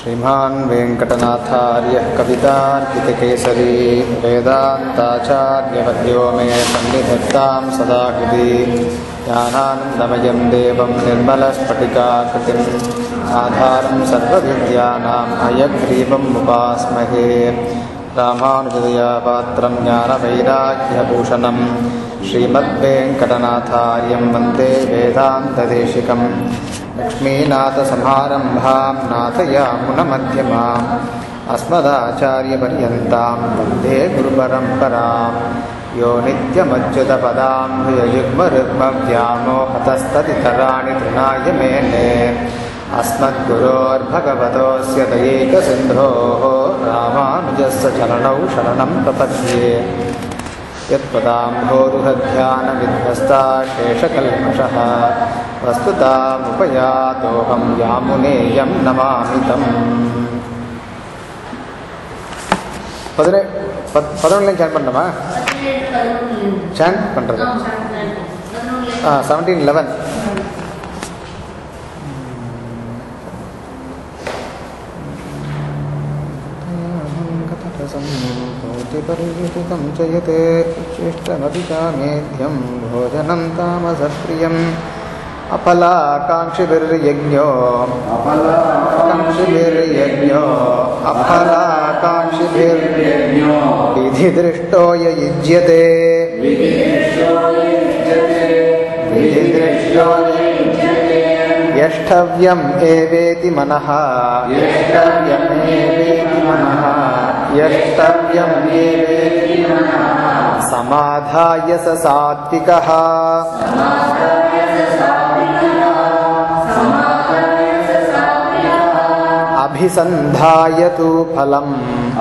श्रीमान् वेङ्कटनाथार्यः कवितार्कितकेसरी वेदान्ताचार्यवर्यो मे सन्निधत्तां सदा हृदि ज्ञानानन्दमयं देवं निर्मलस्फटिकाकृतिम् आधारं सर्वविद्यानाम् अयग्रीवम् उपास्महे रामानुजदयापात्रं ज्ञानवैराग्यभूषणं श्रीमद्वेङ्कटनाथार्यं वन्दे वेदान्तदेशिकम् लक्ष्मीनाथसमारम्भां नाथयामुनमध्यमाम् अस्मदाचार्यपर्यन्तां वन्दे गुरुपरम्परां यो नित्यमच्युतपदाम्भुजयुग्मरुग्मव्यामोहतस्तदितराणि तृणाय मेने अस्मद्गुरोर्भगवतोऽस्य दयैकसिन्धोः रामानुजस्य चरणौ शरणं प्रपद्ये यत्पदाम्भोरुहध्यानविध्वस्ता शेषकल्मषः वस्तुतामुपयातोऽहं यामुनेयं नमामि तम् பதினே பத் பதினொன்றுலையும் சேன் பண்ணணுமா சேன் பண்ணுறது ஆ செவன்டீன் லெவன் परिवर्तितं च यत् शिष्टमपि चामेध्यं भोजनं तामसप्रियम् अपलाकाङ्क्षिभिर्यज्ञो काङ्क्षिभिर्यज्ञो अपलाकाङ्क्षिभिर्यज्ञो विधिदृष्टो य युज्यते विधिदृष्टो यष्टव्यम् एवेति मनः यष्टव्यमेवेति मनः यष्टव्यम् एवेति मनः समाधाय स सात्विकः अभिसन्धाय तु फलम्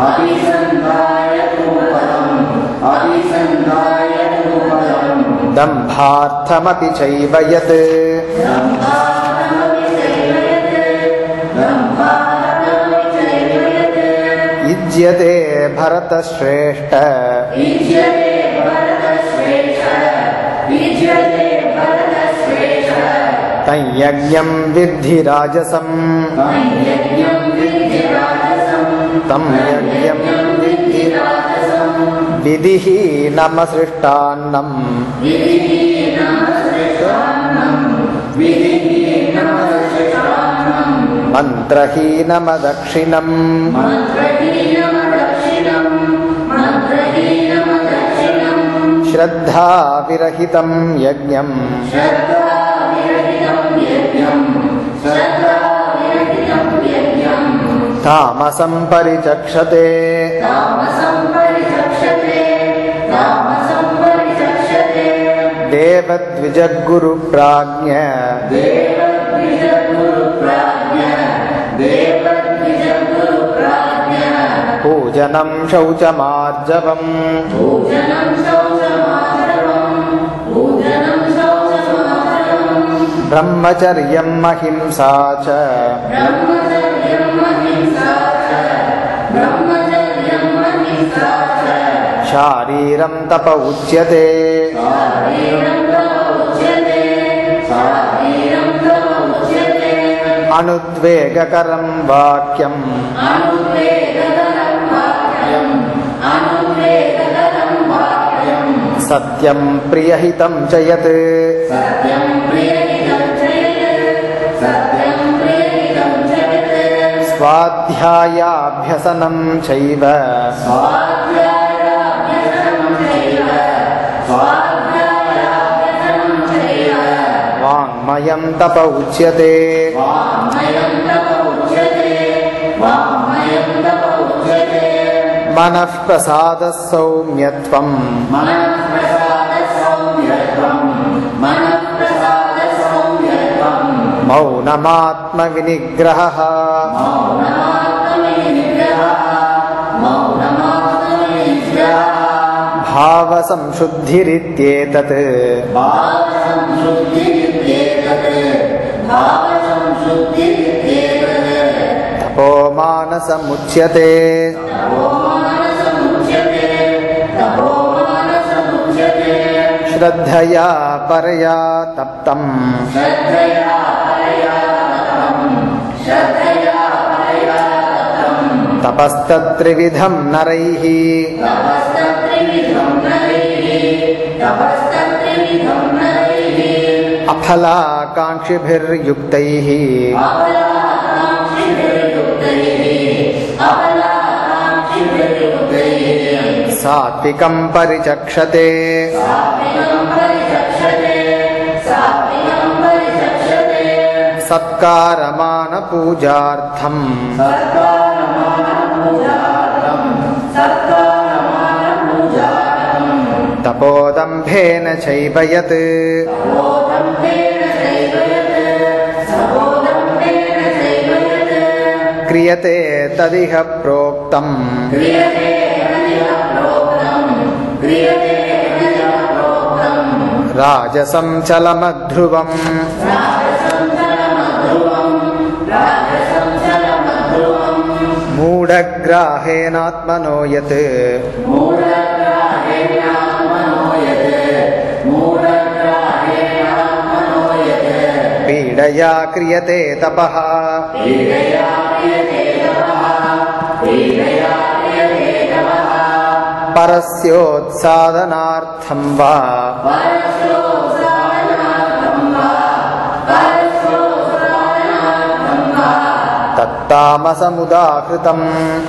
दम्भार्थमपि चैव यत् युज्यते भरतश्रेष्ठ तञ्यज्ञं विद्धि राजसम् तं यज्ञं विद्धि विधिहीनमसृष्टान्नम् मन्त्रहीनमदक्षिणम् श्रद्धाविरहितं यज्ञम् तामसं परिचक्षते देवद्विजगुरुप्राज्ञ पूजनं शौचमार्जवम् ब्रह्मचर्यम् अहिंसा च शारीरं तप उच्यते अनुद्वेगकरं वाक्यम् सत्यं प्रियहितं च यत् स्वाध्यायाभ्यसनं चैव वाङ्मयं तप उच्यते मनः प्रसादः सौम्यत्वम् मौनमात्मविनिग्रहः भावसंशुद्धिरित्येतत् तपो मानसमुच्यते श्रद्धया परया तप्तम् श्रद्धया परया तपम् श्रद्धया परया तपस्तत्त्रिविधं नरैः तपस्तत्त्रिविधं नरैः तपस्तत्त्रिविधं नरैः अफलाकाङ्क्षिभिर्युक्तैः अबलाकाङ्क्षिभिर्युक्तैः अबलाकाङ्क्षिभिर्युक्तैः सात्विकं परिचक्षते सात्विकं परिचक्षते सात्विकं परिचक्षते सत्कारमानपूजार्थम् सत्कारमानपूजार्थं सत्कारमानपूजार्थं तपोदम्भेन चैव यत् बोधम्भेन चैव यत् सबोधम्भेन चैव यत् क्रियते तदिह प्रोक्तम् क्रियते नदिः प्रोक्तं क्रियते नदिः प्रोक्तं राजसं चलमध्रुवम् राजसं चलमध्रुवं राजसं चलमध्रुवं मूढग्राहेणात्मनो यत् मूढग्राहेणात्मनो यत् मूढग्राहेणात्मनो यत् पीडया क्रियते तपः पीडया क्रियते तपः पीडया क्रियते तपः परस्योत्सादनार्थं वा परशोत्सादनार्थं वा परशोत्सादनार्थं वा तत्तामसमुदाहृतम्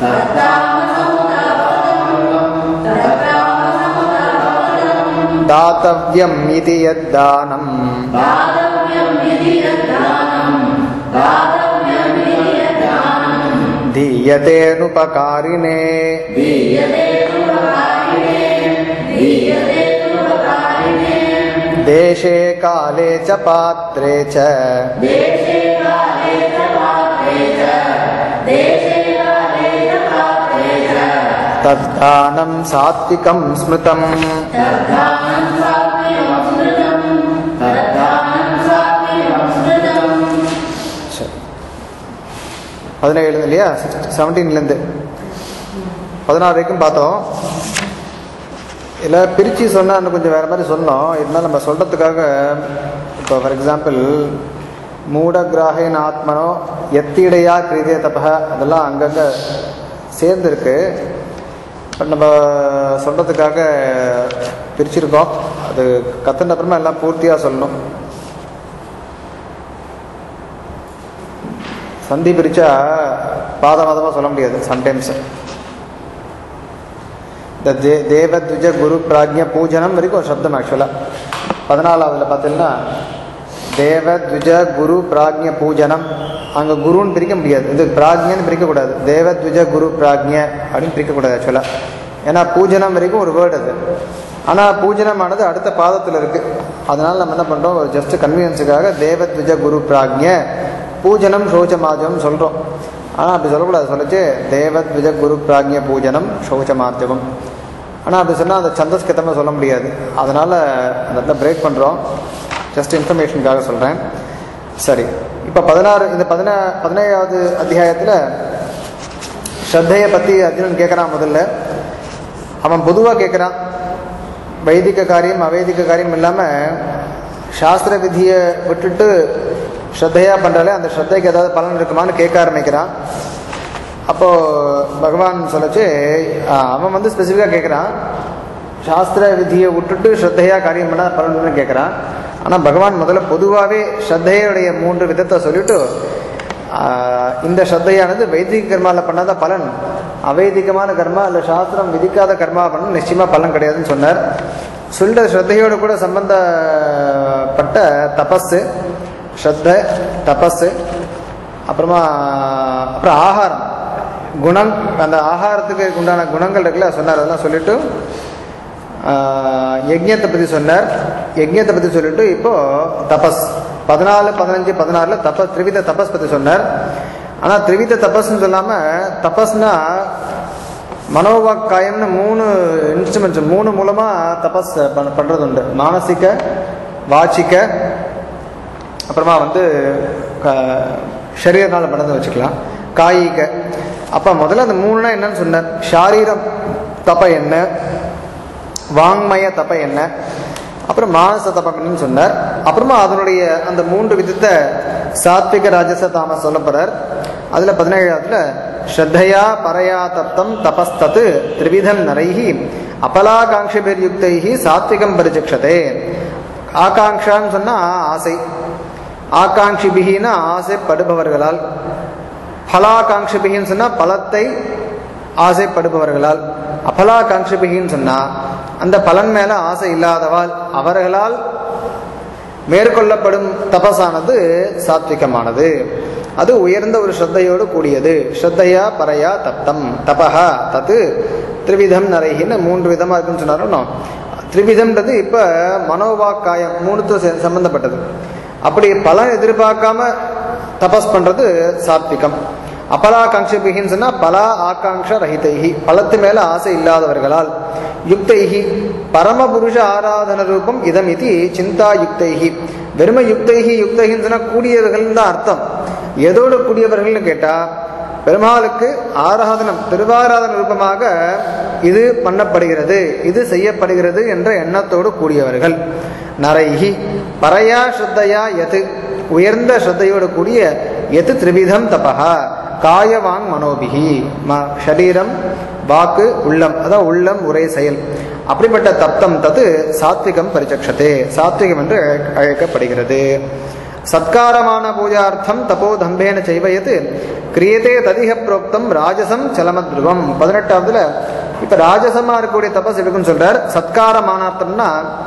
दातव्यम् इति यद्दानम् दातव्यम् इति यद्दानं दातव्यम् इति यद्दानं दीयतेऽनुपकारिणे दीयते उपकारिणे दीयते उपकारिणे देशे काले च पात्रे च देशे काले च पात्रे च देशे काले च पात्रे च तद्दानं सात्विकं स्मृतम् तद्दानं सात्विकं स्मृतं तद्दानं सात्विकं स्मृतम् சரி. பதினேழு இல்லையா செவன்டீன்லேருந்து பதினாறு வரைக்கும் பார்த்தோம் இல்லை பிரித்து சொன்னால் இன்னும் கொஞ்சம் வேறு மாதிரி சொன்னோம் இருந்தாலும் நம்ம சொல்கிறதுக்காக இப்போ ஃபார் எக்ஸாம்பிள் மூடகிராகின் ஆத்மனோ எத்திடையா கிரிதே தபக அதெல்லாம் அங்கங்கே சேர்ந்துருக்கு பட் நம்ம சொல்கிறதுக்காக பிரிச்சிருக்கோம் அது கற்றுன அப்புறமா எல்லாம் பூர்த்தியாக சொல்லணும் சந்தி பிரிச்சா பாத பாதமாக சொல்ல முடியாது சம்டைம்ஸ் இந்த தே தேவத்விஜ குரு பிராஜ்ய பூஜனம் வரைக்கும் ஒரு சப்தம் ஆக்சுவலாக பதினாலாவதுல பார்த்தீங்கன்னா தேவத்விஜ குரு பிராஜ்ய பூஜனம் அங்கே குருன்னு பிரிக்க முடியாது இது பிராஜ்யன்னு பிரிக்கக்கூடாது தேவத்விஜ குரு பிராஜ்ய அப்படின்னு பிரிக்கக்கூடாது ஆக்சுவலாக ஏன்னா பூஜனம் வரைக்கும் ஒரு வேர்டு அது ஆனால் பூஜனமானது அடுத்த பாதத்தில் இருக்குது அதனால் நம்ம என்ன பண்ணுறோம் ஒரு ஜஸ்ட் கன்வீனியன்ஸுக்காக தேவத்விஜ குரு பிராஜ்ய பூஜனம் சோச்சமாஜம் சொல்கிறோம் ஆனால் அப்படி சொல்லக்கூடாது சொல்லிச்சு தேவத்விஜ குரு பிராஜ்ய பூஜனம் சௌச்சமார்ஜகம் ஆனால் அப்படி சொன்னால் அந்த சந்தஸ்கிருத்தமாக சொல்ல முடியாது அதனால் அந்த இடத்துல பிரேக் பண்ணுறோம் ஜஸ்ட் இன்ஃபர்மேஷனுக்காக சொல்கிறேன் சரி இப்போ பதினாறு இந்த பதினா பதினேழாவது அத்தியாயத்தில் ஸ்ரத்தையை பற்றி அர்ஜுனன் கேட்குறான் முதல்ல அவன் பொதுவாக கேட்குறான் வைதிக காரியம் அவைதிக காரியம் இல்லாமல் சாஸ்திர விதியை விட்டுட்டு ஸ்ரத்தையாக பண்ணுறாலே அந்த ஸ்ரத்தைக்கு ஏதாவது பலன் இருக்குமான்னு கேட்க ஆரம்பிக்கிறான் அப்போது பகவான் சொல்லச்சு ஆஹ், அவன் வந்து ஸ்பெசிஃபிக்காக கேட்குறான் சாஸ்திர விதியை விட்டுட்டு ஸ்ரத்தையாக காரியம் பண்ணால் பலன்னு கேட்குறான் ஆனால் பகவான் முதல்ல பொதுவாகவே ஸ்ரத்தையுடைய மூன்று விதத்தை சொல்லிட்டு ஆஹ், இந்த ஸ்ரத்தையானது வைதிக கர்மாவில் பண்ணாத பலன் அவைதிகமான கர்மா இல்லை சாஸ்திரம் விதிக்காத கர்மா பண்ண நிச்சயமாக பலன் கிடையாதுன்னு சொன்னார் சொல்லிட்ட ஸ்ரத்தையோடு கூட சம்பந்தப்பட்ட தபஸு ஸ்ரத்த தபஸு அப்புறமா அப்புறம் ஆகாரம் குணம் அந்த ஆகாரத்துக்கு உண்டான குணங்கள் இருக்குல்ல சொன்னார் அதெல்லாம் சொல்லிட்டு ஆஹ், யஜ்ஞத்தை பற்றி சொன்னார் யஜ்ஞத்தை பற்றி சொல்லிட்டு இப்போ தபஸ் பதினாலு பதினஞ்சு பதினாறில் தபஸ் திரிவித தபஸ் பற்றி சொன்னார் ஆனால் திரிவித தபஸ்ன்னு சொல்லாமல் தபஸ்னா மனோவாக்காயம்னு மூணு இன்ஸ்ட்ருமெண்ட்ஸ் மூணு மூலமாக தபஸ் பண்ண பண்ணுறது உண்டு மானசிக வாச்சிக்க அப்புறமா வந்து சரீரனால் பண்ணதை வச்சுக்கலாம் காயிக அப்போ முதல்ல அந்த மூணுனா என்னன்னு சொன்னார் ஷாரீரம் தப்ப என்ன வாங்மய தப்ப என்ன அப்புறம் மானச தபம்னு சொன்னார் அப்புறமா அதனுடைய அந்த மூன்று விதத்தை சாத்விக ராஜச தாம சொல்ல போறார் அதுல பதினேழாவதுல ஸ்ரத்தையா பரையா தப்தம் தபஸ்தத்து திரிவிதம் நரைஹி அபலாகாங்ஷபிர் யுக்தைஹி சாத்விகம் பரிச்சக்ஷதே ஆகாங்ஷான்னு சொன்னா ஆசை ஆகாங்ஷிபிகின்னா ஆசைப்படுபவர்களால் பலாகாங்ஷபிகின்னு சொன்னா பலத்தை ஆசைப்படுபவர்களால் அபலாகாங்ஷபிகின்னு சொன்னா அந்த பலன் மேல ஆசை இல்லாதவால் அவர்களால் மேற்கொள்ளப்படும் தபசானது சாத்விகமானது அது உயர்ந்த ஒரு ஸ்ரத்தையோடு கூடியது ஸ்ரத்தையா பரையா தப்தம் தபஹா தத்து திரிவிதம் நரைகின்னு மூன்று விதமா இருக்குன்னு சொன்னாலும் திரிவிதம்ன்றது இப்ப மனோவாக்காயம் மூணுத்து சம்பந்தப்பட்டது அப்படி பலன் எதிர்பார்க்காம தபஸ் பண்றது சாத்விகம் அபலாகாங்ஷபிகின்னு சொன்னா பலா ஆகாங்ஷ ரஹிதைஹி பலத்து மேல ஆசை இல்லாதவர்களால் யுக்தைஹி பரமபுருஷ ஆராதன ரூபம் இதம் இது சிந்தா யுக்தைஹி வெறும யுக்தைஹி யுக்தைஹின்னு சொன்னா கூடியவர்கள் தான் அர்த்தம் எதோடு கூடியவர்கள்னு கேட்டா பெருமாளுக்கு ஆராதனம் திருவாராதன ரூபமாக இது பண்ணப்படுகிறது இது செய்யப்படுகிறது என்ற எண்ணத்தோடு கூடியவர்கள் நரைஹி பரையா ஸ்ரத்தையா எது உயர்ந்த ஸ்ரத்தையோடு கூடிய எது திரிவிதம் தபஹா காயவாங் மனோபிகி ம ஷரீரம் வாக்கு உள்ளம் அதான் உள்ளம் உரை செயல் அப்படிப்பட்ட தப்தம் தது சாத்விகம் பரிச்சக்ஷதே சாத்விகம் என்று அழைக்க- அழைக்கப்படுகிறது சத்காரமான பூஜார்த்தம் தபோ தம்பேன செய்வயது கிரியதே ததிக புரோக்தம் ராஜசம் சலமத்ருவம் பதினெட்டாவதுல இப்ப ராஜசமா இருக்கக்கூடிய தபஸ் எடுக்குன்னு சொல்றார் சத்காரமானார்த்தம்னா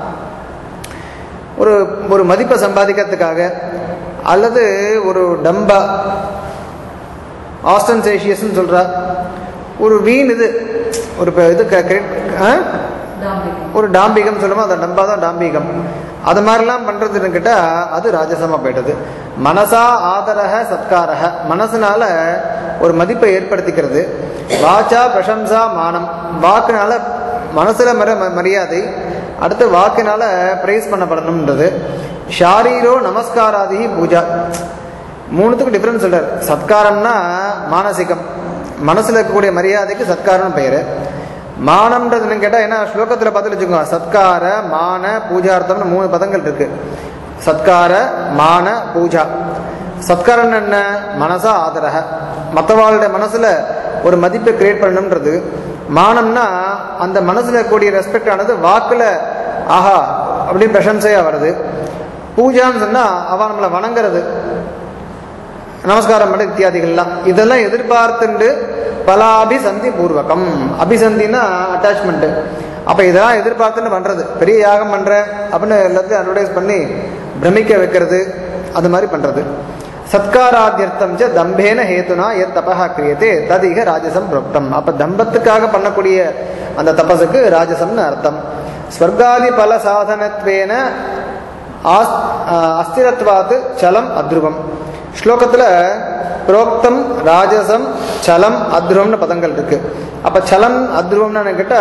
ஒரு ஒரு மதிப்பை சம்பாதிக்கிறதுக்காக அல்லது ஒரு டம்பா ஆஸ்டன்சேஷியஸ்ன்னு சொல்றா ஒரு வீண் இது ஒரு ப- இது க- கிரெ- ஆ? ஒரு டாம்பிகம் சொல்லுவோம் அந்த டம்பா தான் டாம்பிகம் அது மாதிரிலாம் பண்றதுன்னு கேட்டா அது ராஜசமா போயிட்டது மனசா ஆதரக சத்காரக மனசுனால ஒரு மதிப்பை ஏற்படுத்திக்கிறது வாச்சா பிரசம்சா மானம் வாக்குனால மனசுல மர ம- மரியாதை அடுத்து வாக்கினால பிரைஸ் பண்ணப்படணும்ன்றது ஷாரீரோ நமஸ்காராதி பூஜா மூணுத்துக்கும் டிஃபரன்ஸ் சொல்றாரு சத்காரம்னா மானசிகம் மனசுல இருக்கக்கூடிய மரியாதைக்கு சத்காரம்னு பெயரு மானம்ன்றதுன்னு கேட்டா என்ன ஸ்லோகத்துல பார்த்து வச்சுக்கோங்க சத்கார மான பூஜார்த்தம்னு மூணு பதங்கள் இருக்கு சத்கார மான பூஜா சத்காரம் என்ன மனசா ஆதரக மற்றவாளுடைய மனசுல ஒரு மதிப்பை கிரியேட் பண்ணணும்ன்றது மானம்னா அந்த மனசுல கூடிய ரெஸ்பெக்ட் ஆனது வாக்குல ஆஹா அப்படின்னு பிரசம்சையா வருது பூஜான்னு சொன்னா அவ நம்மளை வணங்குறது நமஸ்காரம் பண்ண இத்தியாதிகள்லாம் இதெல்லாம் எதிர்பார்த்துண்டு பல அபிசந்தி பூர்வகம் அபிசந்தினா அட்டாச்மெண்ட் அப்ப இதெல்லாம் எதிர்பார்த்துன்னு பண்றது பெரிய யாகம் பண்றேன் அப்படின்னு எல்லாத்தையும் அட்வர்டைஸ் பண்ணி பிரமிக்க வைக்கிறது அது மாதிரி பண்றது சத்காராத்தியர்த்தம் ச தம்பேன ஹேத்துனா எத் தபஹா கிரியதே ததிக ராஜசம் புரோக்தம் அப்ப தம்பத்துக்காக பண்ணக்கூடிய அந்த தபசுக்கு ராஜசம்னு அர்த்தம் ஸ்வர்காதி பல சாதனத்வேன ஆஸ்- ஆஹ் அஸ்திரத்வாத்து சலம் அத்ருவம் ஸ்லோகத்துல புரோக்தம் ராஜசம் சலம் அத்ருவம்னு பதங்கள் இருக்கு அப்ப சலம் அத்ருவம்னு கேட்டா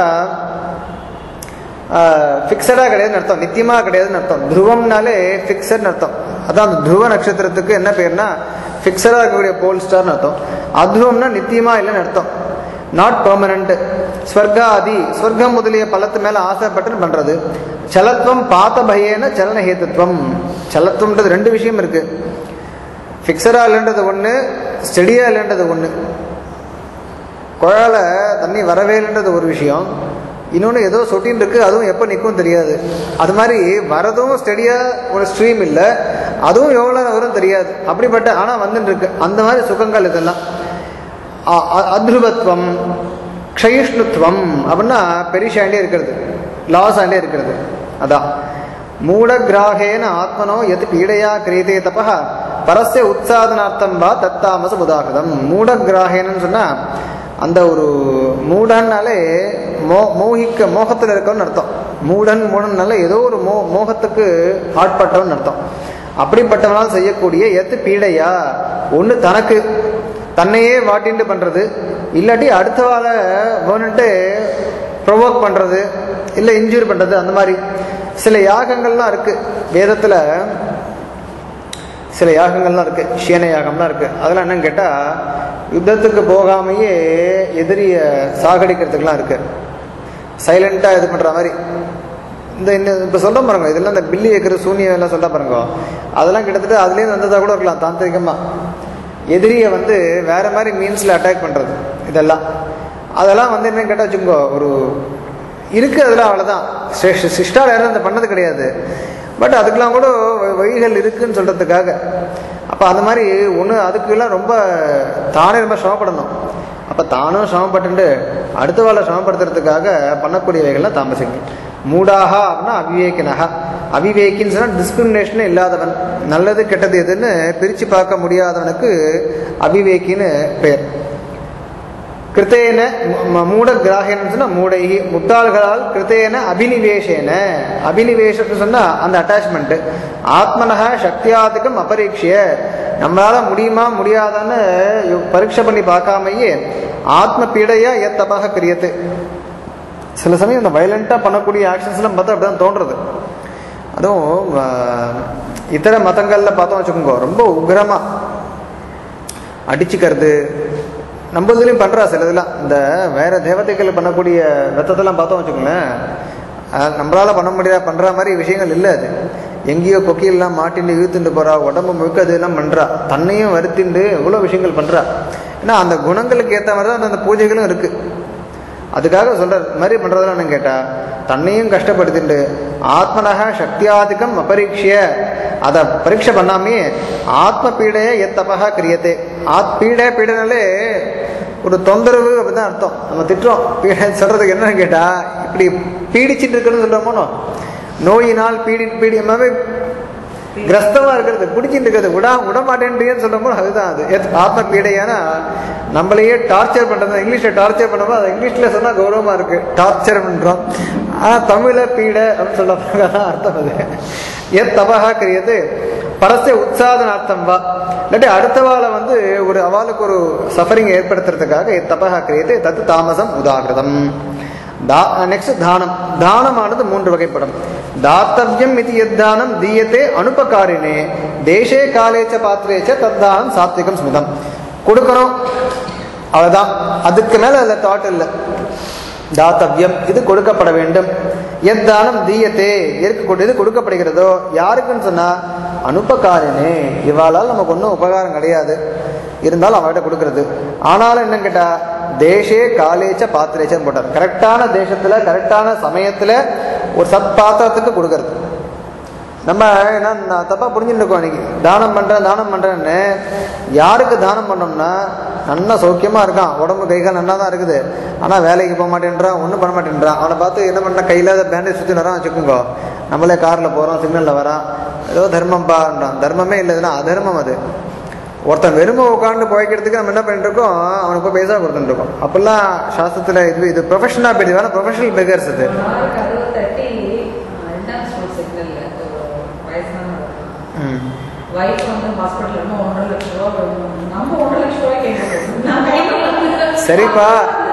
ஃபிக்ஸடா கிடையாதுன்னு அர்த்தம் நித்தியமா கிடையாதுன்னு அர்த்தம் துருவம்னாலே ஃபிக்ஸட்னு அர்த்தம் அதான் அந்த துருவ நட்சத்திரத்துக்கு என்ன பேர்னா ஃபிக்ஸடா இருக்கக்கூடிய போல் ஸ்டார்னு அர்த்தம் அத்ருவம்னா நித்தியமா இல்லைன்னு அர்த்தம் நாட் பெர்மனண்ட் ஸ்வர்காதி ஸ்வர்க்கம் முதலிய பலத்து மேல ஆசைப்பட்டு பண்றது சலத்துவம் பாத்த பயேன சலன ஹேத்துவம் சலத்துவம்ன்றது ரெண்டு விஷயம் இருக்கு ஃபிக்ஸடா இல்லைன்றது ஒன்று ஸ்டெடியா இல்லைன்றது ஒன்று குழால தண்ணி வரவே இல்லைன்றது ஒரு விஷயம் இன்னொன்று ஏதோ சொட்டின்னு இருக்கு அதுவும் எப்போ நிற்கும் தெரியாது அது மாதிரி வரதும் ஸ்டெடியா ஒரு ஸ்ட்ரீம் இல்லை அதுவும் எவ்வளோ வரும் தெரியாது அப்படிப்பட்ட ஆனால் வந்துட்டு இருக்கு அந்த மாதிரி சுகங்கள் இதெல்லாம் அ- அ- அத்ருவத்துவம் க்ஷயிஷ்ணுத்துவம் அப்படின்னா பெரிஷாண்டே இருக்கிறது லாஸ் ஆண்டே இருக்கிறது அதான் மூடகிராகேன ஆத்மனோ எது பீடையா கிரியதே தபா பரஸ்ய உற்சாதனார்த்தம் வா தத்தாமச உதாகிருதம் மூடகிராகேனன்னு சொன்னா அந்த ஒரு மூடன்னாலே மோ மோகிக்க மோகத்தில் இருக்கவன்னு அர்த்தம் மூடன் மூடன்னால ஏதோ ஒரு மோ மோகத்துக்கு ஆட்பட்டவன் அர்த்தம் அப்படிப்பட்டவனால் செய்யக்கூடிய எத்து பீடையா ஒன்று தனக்கு தன்னையே வாட்டிண்டு பண்றது இல்லாட்டி அடுத்தவாளை வேணுன்ட்டு ப்ரொவோக் பண்றது இல்லை இன்ஜூரி பண்றது அந்த மாதிரி சில யாகங்கள்லாம் இருக்கு வேதத்துல சில யாகங்கள்லாம் இருக்கு ஷியன யாகம்லாம் இருக்கு அதெல்லாம் என்னன்னு கேட்டா யுத்தத்துக்கு போகாமையே எதிரிய சாகடிக்கிறதுக்கெல்லாம் இருக்கு சைலண்டா இது பண்ற மாதிரி இந்த இப்போ சொல்ல பாருங்க இதெல்லாம் இந்த பில்லி ஏக்கர் சூனியம் எல்லாம் சொல்ல பாருங்க அதெல்லாம் கிட்டத்தட்ட அதுலேருந்து வந்ததாக கூட இருக்கலாம் தாந்திரிகமாக எதிரியை வந்து வேற மாதிரி மீன்ஸில் அட்டாக் பண்ணுறது இதெல்லாம் அதெல்லாம் வந்து என்னன்னு கேட்டால் வச்சுக்கோ ஒரு இருக்கு அதெல்லாம் அவ்வளோதான் சிஸ்டால் யாரும் அதை பண்ணது கிடையாது பட் அதுக்கெல்லாம் கூட வ- வழிகள் இருக்குன்னு சொல்கிறதுக்காக அப்போ அந்த மாதிரி ஒன்று அதுக்கெல்லாம் ரொம்ப தானே ரொம்ப சிரமப்படணும் அப்போ தானும் சிரமப்பட்டுட்டு அடுத்த வாழை சிரமப்படுத்துறதுக்காக பண்ணக்கூடியவைகள்லாம் தாமசிங்க மூடாக அப்படின்னா அவிவேக்கினகா அவிவேக்கின்னு சொன்னால் டிஸ்கிரிமினேஷனே இல்லாதவன் நல்லது கெட்டது எதுன்னு பிரித்து பார்க்க முடியாதவனுக்கு அவிவேக்கின்னு பெயர் கிருத்தேன ம- மூட கிராகியன்னு சொன்னா மூடைகி முட்டாள்களால் கிருத்தேன அபினிவேஷேன அபினிவேஷம்னு சொன்னா அந்த அட்டாச்மெண்ட் ஆத்மனக சக்தியாதிக்கம் அபரீட்சிய நம்மளால முடியுமா முடியாதான்னு யோ- பரீட்சை பண்ணி பார்க்காமயே ஆத்ம பீடையா எத் தபாக கிரியத்து சில சமயம் இந்த வயலண்ட்டாக பண்ணக்கூடிய ஆக்ஷன்ஸ்லாம் பார்த்தா அப்படிதான் தோன்றது அதுவும் ஆஹ், இதர மதங்களில் பார்த்தோம் வச்சுக்கோங்க ரொம்ப உக்ரமா அடிச்சுக்கிறது நம்ம இதுலேயும் பண்ணுறா சில இதெல்லாம் இந்த வேற தேவதைகள் பண்ணக்கூடிய ரத்தத்தெல்லாம் பார்த்தோம் வச்சுக்கோங்களேன் அஹ் நம்மளால பண்ண முடியாத பண்ணுற மாதிரி விஷயங்கள் இல்லை அது எங்கேயோ கொக்கியெல்லாம் மாட்டின்னு இழுத்துட்டு போறா உடம்பு முழுக்க அதெல்லாம் பண்ணுறா தன்னையும் வருத்திண்டு எவ்வளோ விஷயங்கள் பண்ணுறா ஏன்னா அந்த குணங்களுக்கு ஏற்ற மாதிரி தான் அந்த பூஜைகளும் இருக்குது அதுக்காக சொல்ற இந்த மாதிரி பண்றதெல்லாம் என்ன கேட்டா தன்னையும் கஷ்டப்படுத்திட்டு ஆத்மனக சக்தியாதிக்கம் அபரீட்சிய அதை பரீட்சை பண்ணாமே ஆத்ம பீடைய எத்தபகா கிரியத்தே ஆத் பீடை பீடைனாலே ஒரு தொந்தரவு அப்படிதான் அர்த்தம் நம்ம திட்டுறோம் பீடை சொல்றதுக்கு என்னன்னு கேட்டா இப்படி பீடிச்சிட்டு இருக்குன்னு சொல்றோமோ நோயினால் பீடி பீடியமாவே கிரஸ்தமா இருக்கிறது பிடிச்சிட்டு இருக்கிறது விடா விட மாட்டேன்றீன்னு சொல்றப்போ அதுதான் அது எத் ஆத்ம பீடையானா நம்மளையே டார்ச்சர் பண்றது இங்கிலீஷ்ல டார்ச்சர் பண்ணும்போது அது இங்கிலீஷ்ல சொன்னா கௌரவமா இருக்கு டார்ச்சர் பண்றோம் ஆனா தமிழ்ல பீடை அப்படின்னு சொல்ல தான் அர்த்தம் அது எத் தபகா கிரியது பரஸ்ய உற்சாதனார்த்தம் வா இல்லாட்டி அடுத்தவாளை வந்து ஒரு அவளுக்கு ஒரு சஃபரிங் ஏற்படுத்துறதுக்காக எத் தபகா கிரியது தத்து தாமசம் உதாகிருதம் தா நெக்ஸ்ட் தானம் தானமானது மூன்று வகைப்படும் தாத்தவியம் இது எத்தானம் தீயத்தே அனுபகாரினே தேசே காலேச்ச பாத்திரேச்ச தத்தானம் சாத்விகம் ஸ்மிதம் கொடுக்கணும் அவ்வளவுதான் அதுக்கு மேல அதுல தாட் இல்லை தாத்தவியம் இது கொடுக்கப்பட வேண்டும் எத்தானம் தீயத்தே எருக்கு எது கொடுக்கப்படுகிறதோ யாருக்குன்னு சொன்னா அனுபகாரினே இவாளால் நமக்கு ஒன்றும் உபகாரம் கிடையாது இருந்தாலும் அவர்கிட்ட கொடுக்கறது ஆனாலும் என்ன கேட்டா தேசே காலேச்ச பாத்திரேச்சன்னு போட்டார் கரெக்டான தேசத்துல கரெக்டான சமயத்துல ஒரு சத் பாத்திரத்துக்கு கொடுக்கறது நம்ம என்ன நான் தப்பா புரிஞ்சுட்டு இருக்கோம் இன்னைக்கு தானம் பண்றேன் தானம் பண்றேன்னு யாருக்கு தானம் பண்ணோம்னா நல்லா சௌக்கியமா இருக்கான் உடம்பு கைகால் நல்லா தான் இருக்குது ஆனா வேலைக்கு போக மாட்டேன்றான் ஒன்றும் பண்ண மாட்டேன்றான் அவனை பார்த்து என்ன பண்ண கையில பேண்டேஜ் சுற்றி வரான் வச்சுக்கோங்க நம்மளே கார்ல போறோம் சிக்னல்ல வரான் ஏதோ தர்மம் பான்றான் தர்மமே இல்லை இதெல்லாம் அதர்மம் அது ஒருத்தன் வெறுமை உட்காந்து புழைக்கிறதுக்கு நம்ம என்ன பண்ணிட்டு இருக்கோம் அவனுக்கு போய் பைசா கொடுத்துட்டு இருக்கோம் அப்பெல்லாம் சாஸ்திரத்துல இது இது ப்ரொஃபஷனா போயிடுது வேணா ப்ரொஃபஷனல் பெகர்ஸ் இது நாளைக்கு அறுபது தட்டி ரெண்டாம் ஸ்டோர் சிக்னல்ல வயசான ம். வைஃப் வந்து ஹாஸ்பிட்டல் இருந்து ஒன்றரை லட்ச ரூபா வேணும். நம்ம ஒன்றரை லட்ச ரூபாய் கேட்கணும் நான் கையில வந்து சரிப்பா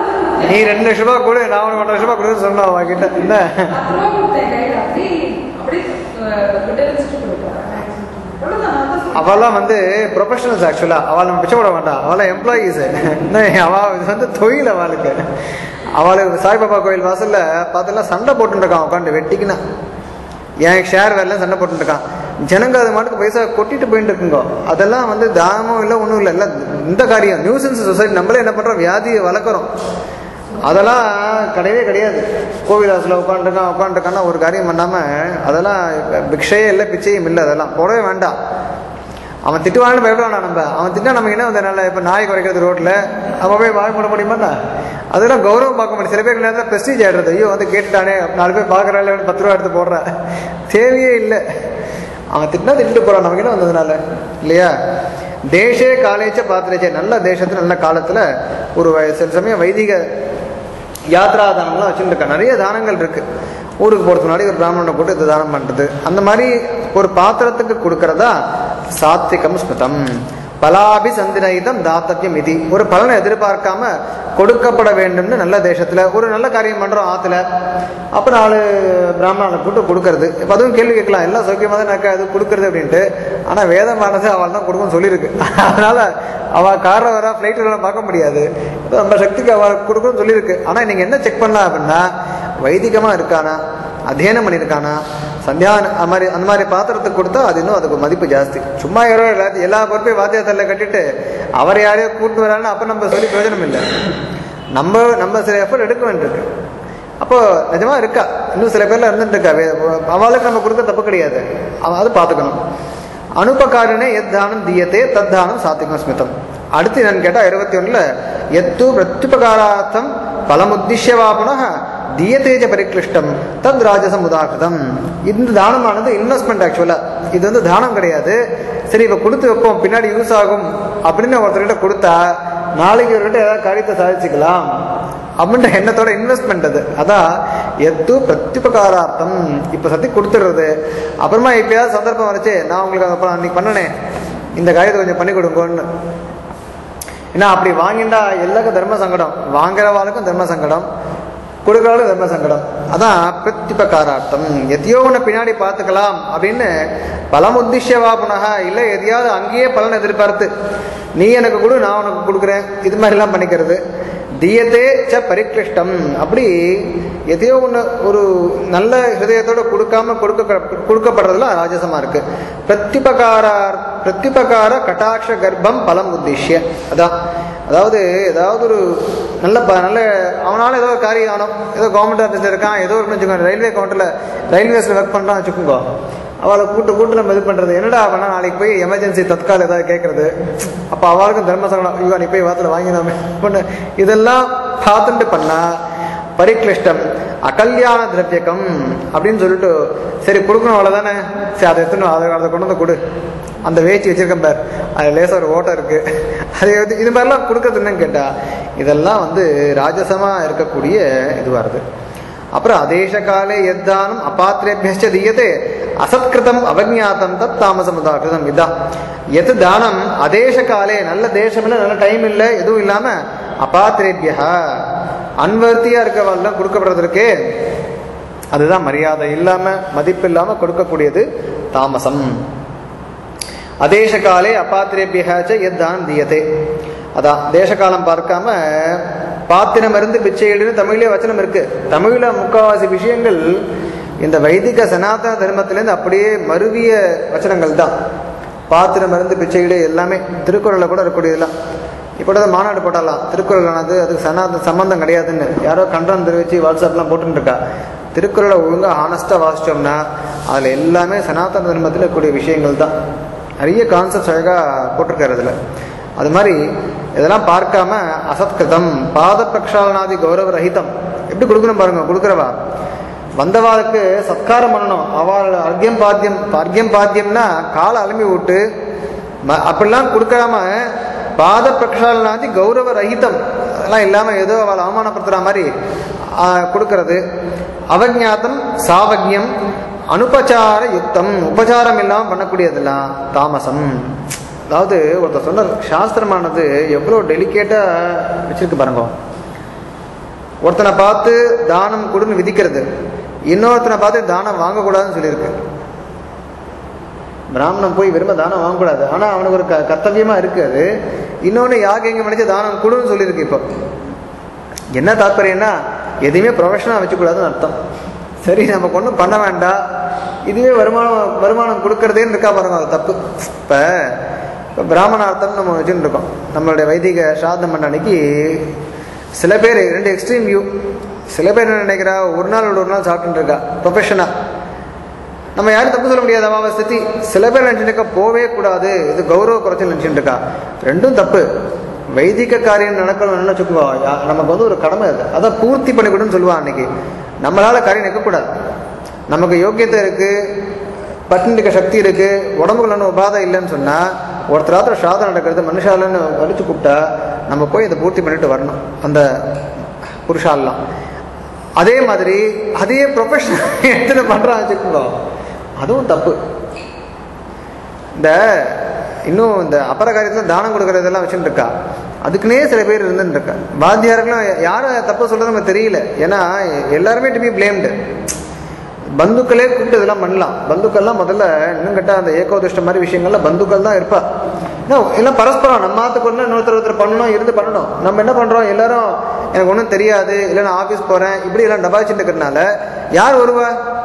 நீ ரெண்டு லட்ச ரூபா கொடு நான் உனக்கு ஒன்றரை லட்ச ரூபா கொடுன்னு சொன்னோம் அவகிட்ட என்ன பத்து ரூபா கொடுத்தேன் கையில அப்படி அப்படி விட்டு வச்சுட்டு கொடுப்பேன் அவ்வளவுதான் நான் தான் சொல்றேன். அவெல்லாம் வந்து ப்ரொஃபஷனல்ஸ் ஆக்சுவலா அவள் நம்ம பிச்சை போட வேண்டாம் அவெல்லாம் எம்ப்ளாயீஸ் அவள் இது வந்து தொழில் அவளுக்கு அவளுக்கு சாய்பாபா கோயில் வாசல்ல பார்த்தெல்லாம் சண்டை போட்டுட்டு இருக்கான் உட்காந்து வெட்டிக்கினா என் ஷேர் வேலை சண்டை போட்டுட்டு இருக்கான் ஜனங்க அது மாட்டுக்கு பைசா கொட்டிட்டு போயிட்டு இருக்குங்க அதெல்லாம் வந்து தானமும் இல்லை ஒன்றும் இல்லை இல்லை இந்த காரியம் நியூசன்ஸ் சொசைட்டி நம்மளே என்ன பண்றோம் வியாதியை வளர்க்குறோம் அதெல்லாம் கிடையவே கிடையாது கோவில் வாசலில் உட்காந்துருக்கான் உட்காந்துருக்கான்னா ஒரு காரியம் பண்ணாமல் அதெல்லாம் பிக்ஷையே இல்லை பிச்சையும் இல்லை அதெல்லாம் போடவே வேண்டாம் அவன் திட்டுவான்னு பயப்பட வேண்டாம் நம்ம அவன் திட்டா நமக்கு என்ன வந்ததுனால இப்போ நாய் குறைக்கிறது ரோட்டில் அவன் போய் வாய் மூட முடியுமாண்ணா அதெல்லாம் கௌரவம் பார்க்க முடியும் சில பேர் நேரத்தில் ப்ரெஸ்டீஜ் ஆகிடுறது ஐயோ வந்து கேட்டுட்டானே நாலு பேர் பார்க்குறாள் பத்து ரூபா எடுத்து போடுறா தேவையே இல்லை அவன் திட்டினா திட்டு போகிறான் நமக்கு என்ன வந்ததுனால இல்லையா தேசே காலேஜ பாத்திரேச்சே நல்ல தேசத்துல நல்ல காலத்தில் ஒரு வ- சில சமயம் வைதிக யாத்ரா தானம்லாம் வச்சுட்டு இருக்கா நிறைய தானங்கள் இருக்கு ஊருக்கு போகிறதுக்கு முன்னாடி ஒரு பிராமணனை போட்டு இது தானம் பண்ணுறது அந்த மாதிரி ஒரு பாத்திரத்துக்கு கொடுக்கறதா சாத்விகம் ஸ்மிருதம் பலாபி சந்தினயிதம் தாத்தத்தியம் இது ஒரு பலனை எதிர்பார்க்காம கொடுக்கப்பட வேண்டும்னு நல்ல தேசத்துல ஒரு நல்ல காரியம் பண்றோம் ஆத்துல அப்ப நாலு பிராமணனை கூட்டு கொடுக்கறது இப்ப அதுவும் கேள்வி கேட்கலாம் எல்லாம் சௌக்கியமா தான் எனக்கு அது கொடுக்கறது அப்படின்ட்டு ஆனா வேதமானது அவள் தான் கொடுக்கும்னு சொல்லியிருக்கு அதனால அவ காரில் வர ஃப்ளைட்டில் பார்க்க முடியாது நம்ம சக்திக்கு அவள் கொடுக்கும்னு சொல்லியிருக்கு ஆனா நீங்க என்ன செக் பண்ணலாம் அப்படின்னா வைதிகமா இருக்கானா அத்தியனம் பண்ணியிருக்கானா சந்தியாவனம் அந்த மாதிரி அந்த மாதிரி பாத்திரத்துக்கு கொடுத்தா அது இன்னும் அதுக்கு மதிப்பு ஜாஸ்தி சும்மா யாரோ எல்லாத்தையும் எல்லா பொறுப்பையும் வாத்தியத்தில் கட்டிட்டு அவர் யாரையோ கூட்டு வரான்னு அப்போ நம்ம சொல்லி பிரயோஜனம் இல்லை நம்ம நம்ம சில எஃபர்ட் எடுக்க வேண்டியிருக்கு அப்போ நிஜமா இருக்கா இன்னும் சில பேர்ல இருந்துட்டு இருக்கா வே- அவளுக்கு நம்ம கொடுக்க தப்பு கிடையாது அவ அதை பார்த்துக்கணும் அனுபகாரனே எத் தானம் தீயத்தே தத் தானம் சாத்திகம் ஸ்மிதம் அடுத்து என்னன்னு கேட்டா இருபத்தி ஒண்ணுல எத்து பிரத்யுபகாரார்த்தம் பலமுத்திஷ்யவா புனக தீயத்தேஜ பரிக்ளிஷ்டம் தத் ராஜசம் உதாகிருதம் இந்த தானமானது இன்வெஸ்ட்மெண்ட் ஆக்சுவலா இது வந்து தானம் கிடையாது சரி இவ கொடுத்து வைப்போம் பின்னாடி யூஸ் ஆகும் அப்படின்னு ஒருத்தர்கிட்ட கொடுத்தா நாளைக்கு இவர்கிட்ட ஏதாவது காரியத்தை சாதிச்சுக்கலாம் அப்படின்ற எண்ணத்தோட இன்வெஸ்ட்மெண்ட் அது அதான் எத்து பிரத்யுபகாரார்த்தம் இப்போ சத்தி கொடுத்துடுறது அப்புறமா எப்பயாவது சந்தர்ப்பம் வரைச்சு நான் உங்களுக்கு அப்புறம் அன்னைக்கு பண்ணனே இந்த காரியத்தை கொஞ்சம் பண்ணி கொடுங்கன்னு ஏன்னா அப்படி வாங்கிண்டா எல்லாருக்கும் தர்ம சங்கடம் வாங்குறவாளுக்கும் தர்ம சங்கடம் கொடுக்குறவளுக்கும் தர்ம சங்கடம் அதான் பிரத்யுபகாரார்த்தம் எதையோ ஒன்று பின்னாடி பார்த்துக்கலாம் அப்படின்னு பலம் உத்திஷ்யவா புனக இல்லை எதையாவது அங்கேயே பலன் எதிர்பார்த்து நீ எனக்கு கொடு நான் உனக்கு கொடுக்குறேன் இது மாதிரிலாம் பண்ணிக்கிறது தீயத்தே ச பரிக்ளிஷ்டம் அப்படி எதையோ ஒன்று ஒரு நல்ல ஹிருதயத்தோட கொடுக்காம கொடுக்க கொடுக்கப்படுறதுல ராஜசமா இருக்கு பிரத்யுபகார பிரத்யுபகார கட்டாட்ச கர்ப்பம் பலம் உத்திஷ்ய அதான் அதாவது ஏதாவது ஒரு நல்ல ப- நல்ல அவனால ஏதோ ஒரு காரியம் ஆகணும் ஏதோ கவர்மெண்ட் ஆஃபீஸில் இருக்கான் ஏதோ ஒரு வச்சுக்கோங்க ரயில்வே கவுண்டரில் ரயில்வேஸில் ஒர்க் பண்ணுறான் வச்சுக்கோங்க அவளை கூட்டு கூட்டு நம்ம இது பண்ணுறது என்னடா பண்ணா நாளைக்கு போய் எமர்ஜென்சி தற்கால ஏதாவது கேட்குறது அப்போ அவளுக்கும் தர்ம சங்கடம் ஐயோ நீ போய் வாரத்தில் வாங்கினாமே பண்ண இதெல்லாம் பார்த்துட்டு பண்ணா பரிக்ளிஷ்டம் அகல்யாண திரவியகம் அப்படின்னு சொல்லிட்டு சரி கொடுக்கணும் அவ்வளோதானே சரி அதை எடுத்துன்னு அதை அதை கொண்டு வந்து கொடு அந்த வேச்சி வச்சிருக்கேன் பார் அது லேசாக ஒரு ஓட்டம் இருக்கு அதை வந்து இது மாதிரிலாம் கொடுக்கறது என்னன்னு கேட்டா இதெல்லாம் வந்து ராஜசமா இருக்கக்கூடிய இதுவாக இருக்கு அப்புறம் அதேஷ காலே எத்தானம் அபாத்திரேபியச்ச தீயதே அசத்கிருதம் அவஜாத்தம் தத் தாமசமுதாகிருதம் இதான் எது தானம் அதேஷ காலே நல்ல தேசம் இல்லை நல்ல டைம் இல்லை எதுவும் இல்லாம அபாத்திரேபியா அன்வர்த்தியா இருக்கவாள்லாம் கொடுக்கப்படுறது இருக்கே அதுதான் மரியாதை இல்லாம மதிப்பு இல்லாம கொடுக்கக்கூடியது தாமசம் அதேஷ காலே அபாத்திரேபியாச்ச எத்தானம் தீயதே அதான் தேசகாலம் பார்க்காம பாத்திரம் இருந்து பிச்சையிடுன்னு தமிழ்லயே வச்சனம் இருக்கு தமிழ்ல முக்காவாசி விஷயங்கள் இந்த வைதிக சனாதன தர்மத்திலேருந்து அப்படியே மருவிய வச்சனங்கள் தான் பாத்திரம் இருந்து பிச்சையிடு எல்லாமே திருக்குறள்ல கூட இருக்கக்கூடியதெல்லாம் இப்போ தான் மாநாடு போட்டாலாம் திருக்குறளானது அதுக்கு சனாதன சம்பந்தம் கிடையாதுன்னு யாரோ கண்டனம் தெரிவித்து வாட்ஸ்அப்லாம் போட்டுட்டு இருக்கா திருக்குறளை ஒழுங்காக ஹானஸ்டாக வாசிச்சோம்னா அதில் எல்லாமே சனாதன தர்மத்தில் இருக்கக்கூடிய விஷயங்கள் தான் நிறைய கான்செப்ட்ஸ் அழகாக போட்டிருக்காரு அதில் அது மாதிரி இதெல்லாம் பார்க்காம அசத்கிருதம் பாத பிரக்ஷாலனாதி கௌரவ ரஹிதம் எப்படி கொடுக்கணும் பாருங்க கொடுக்குறவா வந்தவாளுக்கு சத்காரம் பண்ணணும் அவள் அர்க்கியம் பாத்தியம் அர்க்கியம் பாத்தியம்னா காலை அலம்பி விட்டு ம- அப்படிலாம் கொடுக்காம பாத பிரக்ஷாலனாதி கௌரவ ரஹிதம் அதெல்லாம் இல்லாம ஏதோ அவளை அவமானப்படுத்துற மாதிரி ஆ, கொடுக்கறது அவஜாத்தம் சாவக்யம் அனுபச்சார யுக்தம் உபச்சாரம் இல்லாமல் பண்ணக்கூடியதெல்லாம் தாமசம் அதாவது ஒருத்தர் சொன்னார் சாஸ்திரமானது எவ்வளோ டெலிகேட்டாக வச்சிருக்கு பாருங்க ஒருத்தனை பார்த்து தானம் கொடுன்னு விதிக்கிறது இன்னொருத்தனை பார்த்து தானம் வாங்கக்கூடாதுன்னு சொல்லியிருக்கு பிராமணன் போய் விரும்ப தானம் வாங்கக்கூடாது ஆனால் அவனுக்கு ஒரு க கர்த்தவியமாக இருக்கு அது இன்னொன்று யாக எங்கே மனித தானம் கொடுன்னு சொல்லியிருக்கு இப்போ என்ன தாற்பயம்னா எதையுமே ப்ரொஃபஷனாக வச்சுக்கூடாதுன்னு அர்த்தம் சரி நமக்கு ஒன்றும் பண்ண வேண்டாம் இதுவே வருமானம் வருமானம் கொடுக்கறதேன்னு இருக்கா பாருங்க அது தப்பு இப்போ இப்போ பிராமணார்த்தம் நம்ம வச்சுட்டு இருக்கோம் நம்மளுடைய வைதிக சாதம் பண்ண அன்னைக்கு சில பேர் ரெண்டு எக்ஸ்ட்ரீம் வியூ சில பேர் என்ன நினைக்கிறா ஒரு நாள் விட ஒரு நாள் சாப்பிட்டுட்டு இருக்கா ப்ரொஃபஷனாக நம்ம யாரும் தப்பு சொல்ல முடியாது அவ ஸ்திதி சில பேர் நினைச்சுட்டு இருக்கா போவே கூடாது இது கௌரவ குறைச்சல் நினைச்சுட்டு இருக்கா ரெண்டும் தப்பு வைதிக காரியம் நடக்கணும்னு வச்சுக்கோ யா- நமக்கு வந்து ஒரு கடமை அது அதை பூர்த்தி பண்ணி கொடுன்னு சொல்லுவான் அன்னைக்கு நம்மளால காரியம் நிற்கக்கூடாது நமக்கு யோக்கியத்தை இருக்கு பட்டினி இருக்க சக்தி இருக்கு உடம்புக்குள்ள ஒன்றும் உபாதை இல்லைன்னு சொன்னா ஒருத்தராத்திர சாதம் நடக்கிறது மனுஷாலன்னு வலிச்சு கூப்பிட்டா நம்ம போய் இதை பூர்த்தி பண்ணிட்டு வரணும் அந்த புருஷாலாம் அதே மாதிரி அதே ப்ரொஃபஷனல் எடுத்துட்டு பண்றான் வச்சுக்கோங்க அதுவும் தப்பு இந்த இன்னும் இந்த அபர காரியத்தில் தானம் கொடுக்கறதெல்லாம் வச்சுட்டு இருக்கா அதுக்குன்னே சில பேர் இருந்துட்டு இருக்கா வாத்தியாருக்கெல்லாம் யாரும் தப்பு சொல்றது நமக்கு தெரியல ஏன்னா எல்லாருமே டு பி பிளேம்டு பந்துக்களே கூப்பிட்டு இதெல்லாம் பண்ணலாம் பந்துக்கள்லாம் முதல்ல இன்னும் கேட்டால் அந்த ஏகோதிஷ்ட மாதிரி விஷயங்கள்ல பந்துக்கள் தான் இருப்பா ஏன்னா எல்லாம் பரஸ்பரம் நம்ம ஆத்துக்கு ஒன்று இன்னொருத்தர் ஒருத்தர் பண்ணணும் இருந்து பண்ணணும் நம்ம என்ன பண்றோம் எல்லாரும் எனக்கு ஒன்றும் தெரியாது இல்லை நான் ஆஃபீஸ் போறேன் இப்படி எல்லாம் டபாச்சிட்டு இருக்கிறதுனால யார் வருவா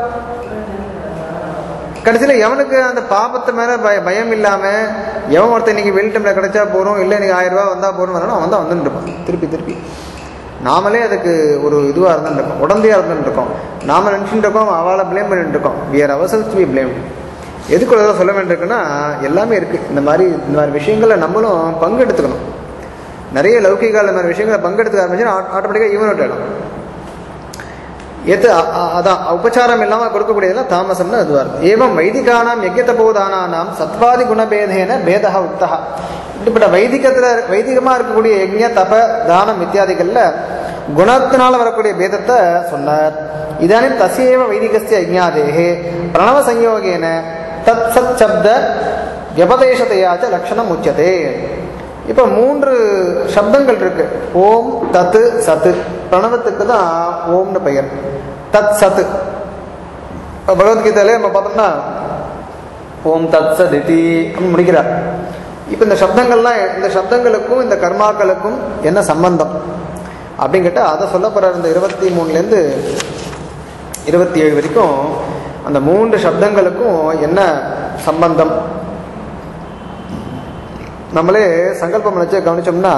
கடைசியில் எவனுக்கு அந்த பாபத்து மேலே பய பயம் இல்லாமல் எவன் ஒருத்தன் இன்னைக்கு வெயில் டைமில் கிடைச்சா போகிறோம் இல்லை இன்னைக்கு ஆயிரம் ரூபாய் வந்தால் போகிறோம் வரணும் அவன் தான் வந்துட்டு இருப்பான் திருப்பி திருப்பி நாமளே அதுக்கு ஒரு இதுவாக இருந்துட்டு இருக்கோம் உடந்தையாக இருந்துட்டு இருக்கோம் நாம நினச்சிட்டு இருக்கோம் அவளை ப்ளேம் பண்ணிட்டு இருக்கோம் we are ourselves to be blame எதுக்கு ஒரு சொல்ல வேண்டியிருக்குன்னா எல்லாமே இருக்குது இந்த மாதிரி இந்த மாதிரி விஷயங்களை நம்மளும் பங்கெடுத்துக்கணும் நிறைய லௌகிகால இந்த மாதிரி விஷயங்களை பங்கெடுத்துக்க ஆரம்பிச்சுன்னா ஆட்டோமேட்டிக்காக ஈவன் அவுட் ஆகிடும் எது அ- அ- அதான் உபச்சாரம் இல்லாமல் கொடுக்கக்கூடியதெல்லாம் தாமசம்னு அதுவாக இருக்கும் ஏவம் வைதிகானாம் யஜ்யதபோதானாம் சத்வாதி குணபேதேன பேதா உக்தா இப்படிப்பட்ட வைதிகத்தில் வைதிகமாக இருக்கக்கூடிய யஜ்ய தப தானம் இத்தியாதிகளில் குணத்தினால வரக்கூடிய பேதத்தை சொன்னார் இதானிம் தசையேவ வைதிகஸ்ய யஜ்ஞாதேகே பிரணவ சம்யோகேன தத் சத் சப்த வியபதேசத்தையாச்ச லட்சணம் உச்சதே இப்போ மூன்று சப்தங்கள் இருக்கு ஓம் தத்து சத்து பிரணவத்துக்கு தான் ஓம்னு பெயர் தத் சத்து இப்போ பகவத்கீதையில நம்ம பார்த்தோம்னா ஓம் தத் சதிதி அப்படின்னு முடிக்கிறார் இப்போ இந்த சப்தங்கள்லாம் இந்த சப்தங்களுக்கும் இந்த கர்மாக்களுக்கும் என்ன சம்பந்தம் அப்படின்னு கேட்டால் அதை சொல்ல போகிறார் இந்த இருபத்தி மூணுலேருந்து இருபத்தி ஏழு வரைக்கும் அந்த மூன்று சப்தங்களுக்கும் என்ன சம்பந்தம் நம்மளே சங்கல்பம் நினச்சி கவனிச்சோம்னா